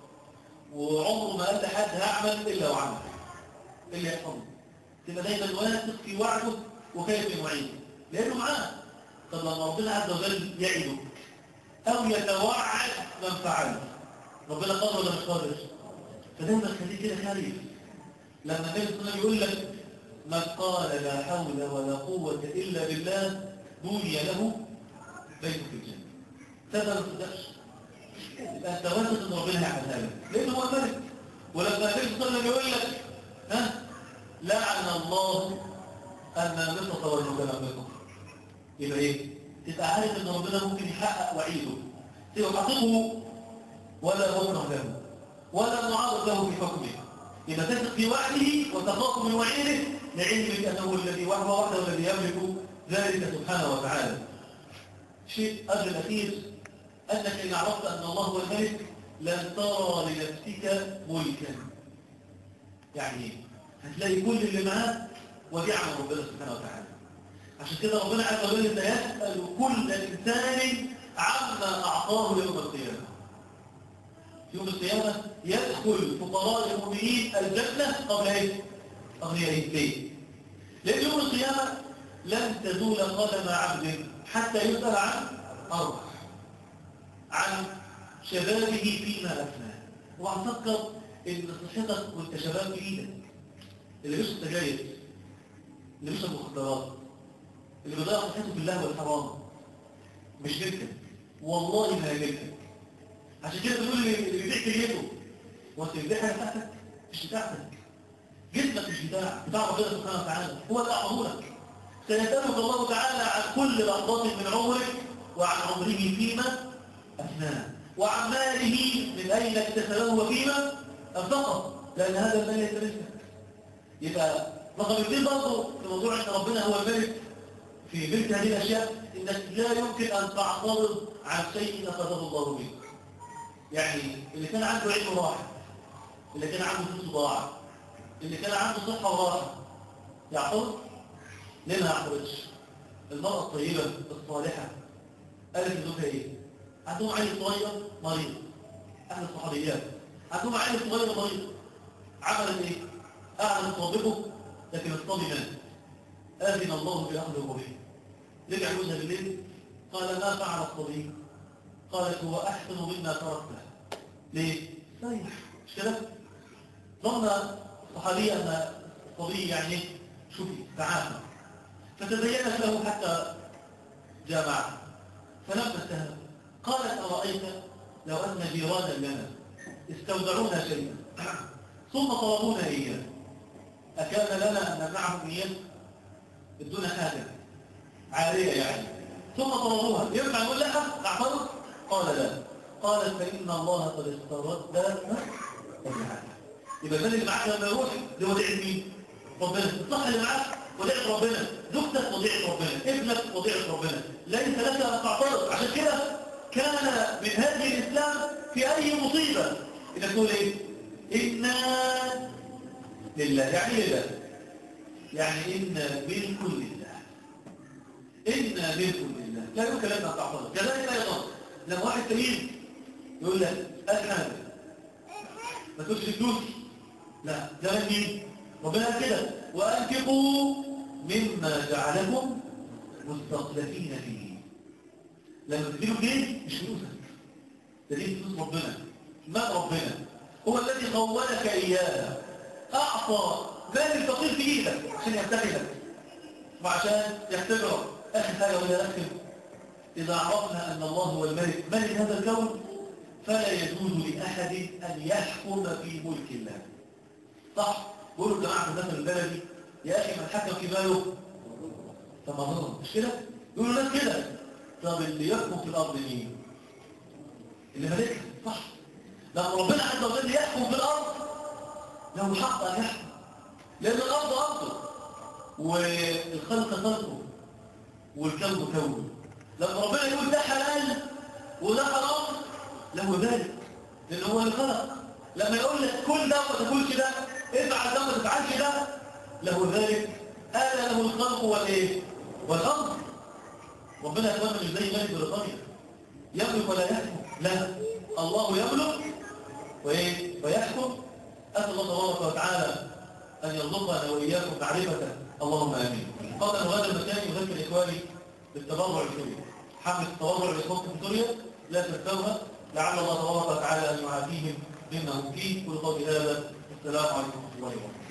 وعمره ما قال لحد هعمل إلا وعمل إلا يحفظه تبقى دايما واثق في وعده وخايف من وعيده لأنه معاه طب لما ربنا عز وجل يعدك أو يتوعد من فعله ربنا قادر ولا مش قادر فدايما خليك كده خايف لما النبي صلى الله عليه وسلم يقول لك من قال لا حول ولا قوة إلا بالله بني له بيت في الجنة تبقى ما تصدقش يبقى انت واثق ان ربنا هيعملها لك لانه هو الملك ولما النبي صلى الله عليه وسلم يقول لك ها لعن الله النامقة والمتنمقة يبقى ايه؟ تبقى عارف ان ربنا ممكن يحقق وعيده تبقى حقيقه ولا مكره له ولا معارض له في حكمه إذا تثق في وعده وتخاف من وعيده لعلمك أنه الذي وهو وحده الذي يملك ذلك سبحانه وتعالى شيء أجل الأخير أنك إن عرفت أن الله هو الملك لن ترى لنفسك ملكا يعني إيه؟ هتلاقي كل اللي معاك وديعة من ربنا سبحانه وتعالى عشان كده ربنا عز وجل سيسأل كل إنسان عما أعطاه يوم القيامة يوم القيامة يدخل فقراء المؤمنين الجنة قبل ايه؟ قبل ايه؟ ليه؟ لأن يوم القيامة لن تزول قدم عبد حتى يسأل عن أربع عن شبابه فيما أفناه واعتقد إن صحتك وانت شباب في إيدك اللي بيشرب سجاير اللي بيشرب مخدرات اللي بيضيع صحته في الله والحرام مش ملكك والله ما ملكك عشان كده بنقول اللي بيبيع كليته وانت بتبيع حاجه بتاعتك مش بتاعتك جسمك مش بتاعك بتاع ربنا سبحانه وتعالى هو اللي اعطاه سيسألك الله تعالى عن كل لحظات من عمرك وعن عمره فيما أفناه وعن ماله من أين اكتسبه وفيما أنفقه لأن هذا المال يتمسك يبقى رقم اثنين برضه في موضوع أن ربنا هو الملك في ملك هذه الأشياء إنك لا يمكن أن تعترض عن شيء أخذه الله منك يعني اللي كان عنده علم راحة اللي كان عنده فلوس ضاع اللي كان عنده صحة وراحة يعترض ليه ما يعترضش المرأة الطيبة الصالحة قالت لزوجها ايه عندهم عيل صغير مريض احد الصحابيات عندهم عيل صغير مريض عملت ايه قعدت تصابقه لكن الصبي مات اذن الله باخذ الروح رجع جوزها بالليل قال ما فعل الصبي قالت هو احسن مما تركته ليه صحيح مش كده ظن الصحابيه ان الصبي يعني شوفي تعافى فتزينت له حتى جامعه فلبسها قالت أرأيت لو أن جيرانا لنا استودعونا شيئا ثم طلبونا إياه أكان لنا أن نمنعهم إياه بدون حاجة عارية يعني ثم طلبوها ينفع نقول لها اعترض قال لا قالت فإن الله قد استرد الحاجة يبقى البلد اللي معاك لما يروح دي وديعة مين؟ ربنا الصح اللي معاك وديعة ربنا زوجتك وديعة ربنا ابنك وديعة ربنا ليس لك أن تعترض عشان كده كان من هذه الإسلام في أي مصيبة إذا تقول إيه إنا لله يعني لله يعني إنا ملك لله إنا ملك لله لا يمكن لنا أن تعترض كذلك أيضا لما واحد كريم يقول لك أنا ما تقولش فلوس لا ده مين ربنا قال كده وأنفقوا مما جعلكم مستخلفين فيه لما تديله جنيه مش فلوسك ده دي فلوس ربنا مال ربنا هو الذي خولك إياها أعطى مال الفقير في إيدك عشان يمتلكك وعشان يختبرك آخر حاجة وهي آخر إذا عرفنا أن الله هو الملك ملك هذا الكون فلا يجوز لأحد أن يحكم في ملك الله صح؟ بيقولوا الجماعة في المثل البلدي يا أخي من حكم في ماله فما ظلم مش كده؟ يقولوا ناس كده طب اللي يحكم في الأرض مين؟ اللي ملكها صح لما ربنا عز وجل يحكم في الأرض له حق أن يحكم لأن الأرض أرضه والخلق خلقه والكون كونه لما ربنا يقول ده حلال وده حرام له ذلك لأنه هو اللي خلق لما يقول لك كل ده وما تاكلش ده افعل ده وما تفعلش ده له ذلك آل له الخلق والايه والأمر ربنا يتمنى مش زي ملك بريطانيا يملك ولا يحكم لا الله يملك وايه ويحكم أسأل الله تبارك وتعالى أن يرزقنا وإياكم معرفته اللهم آمين قبل أن أغادر المكان يذكر إخواني بالتبرع السوري حملة التبرع لإخوانكم في سوريا لا تنسوها لعل الله تبارك وتعالى أن يعافيهم مما هم فيه كل قول هذا السلام عليكم ورحمة الله وبركاته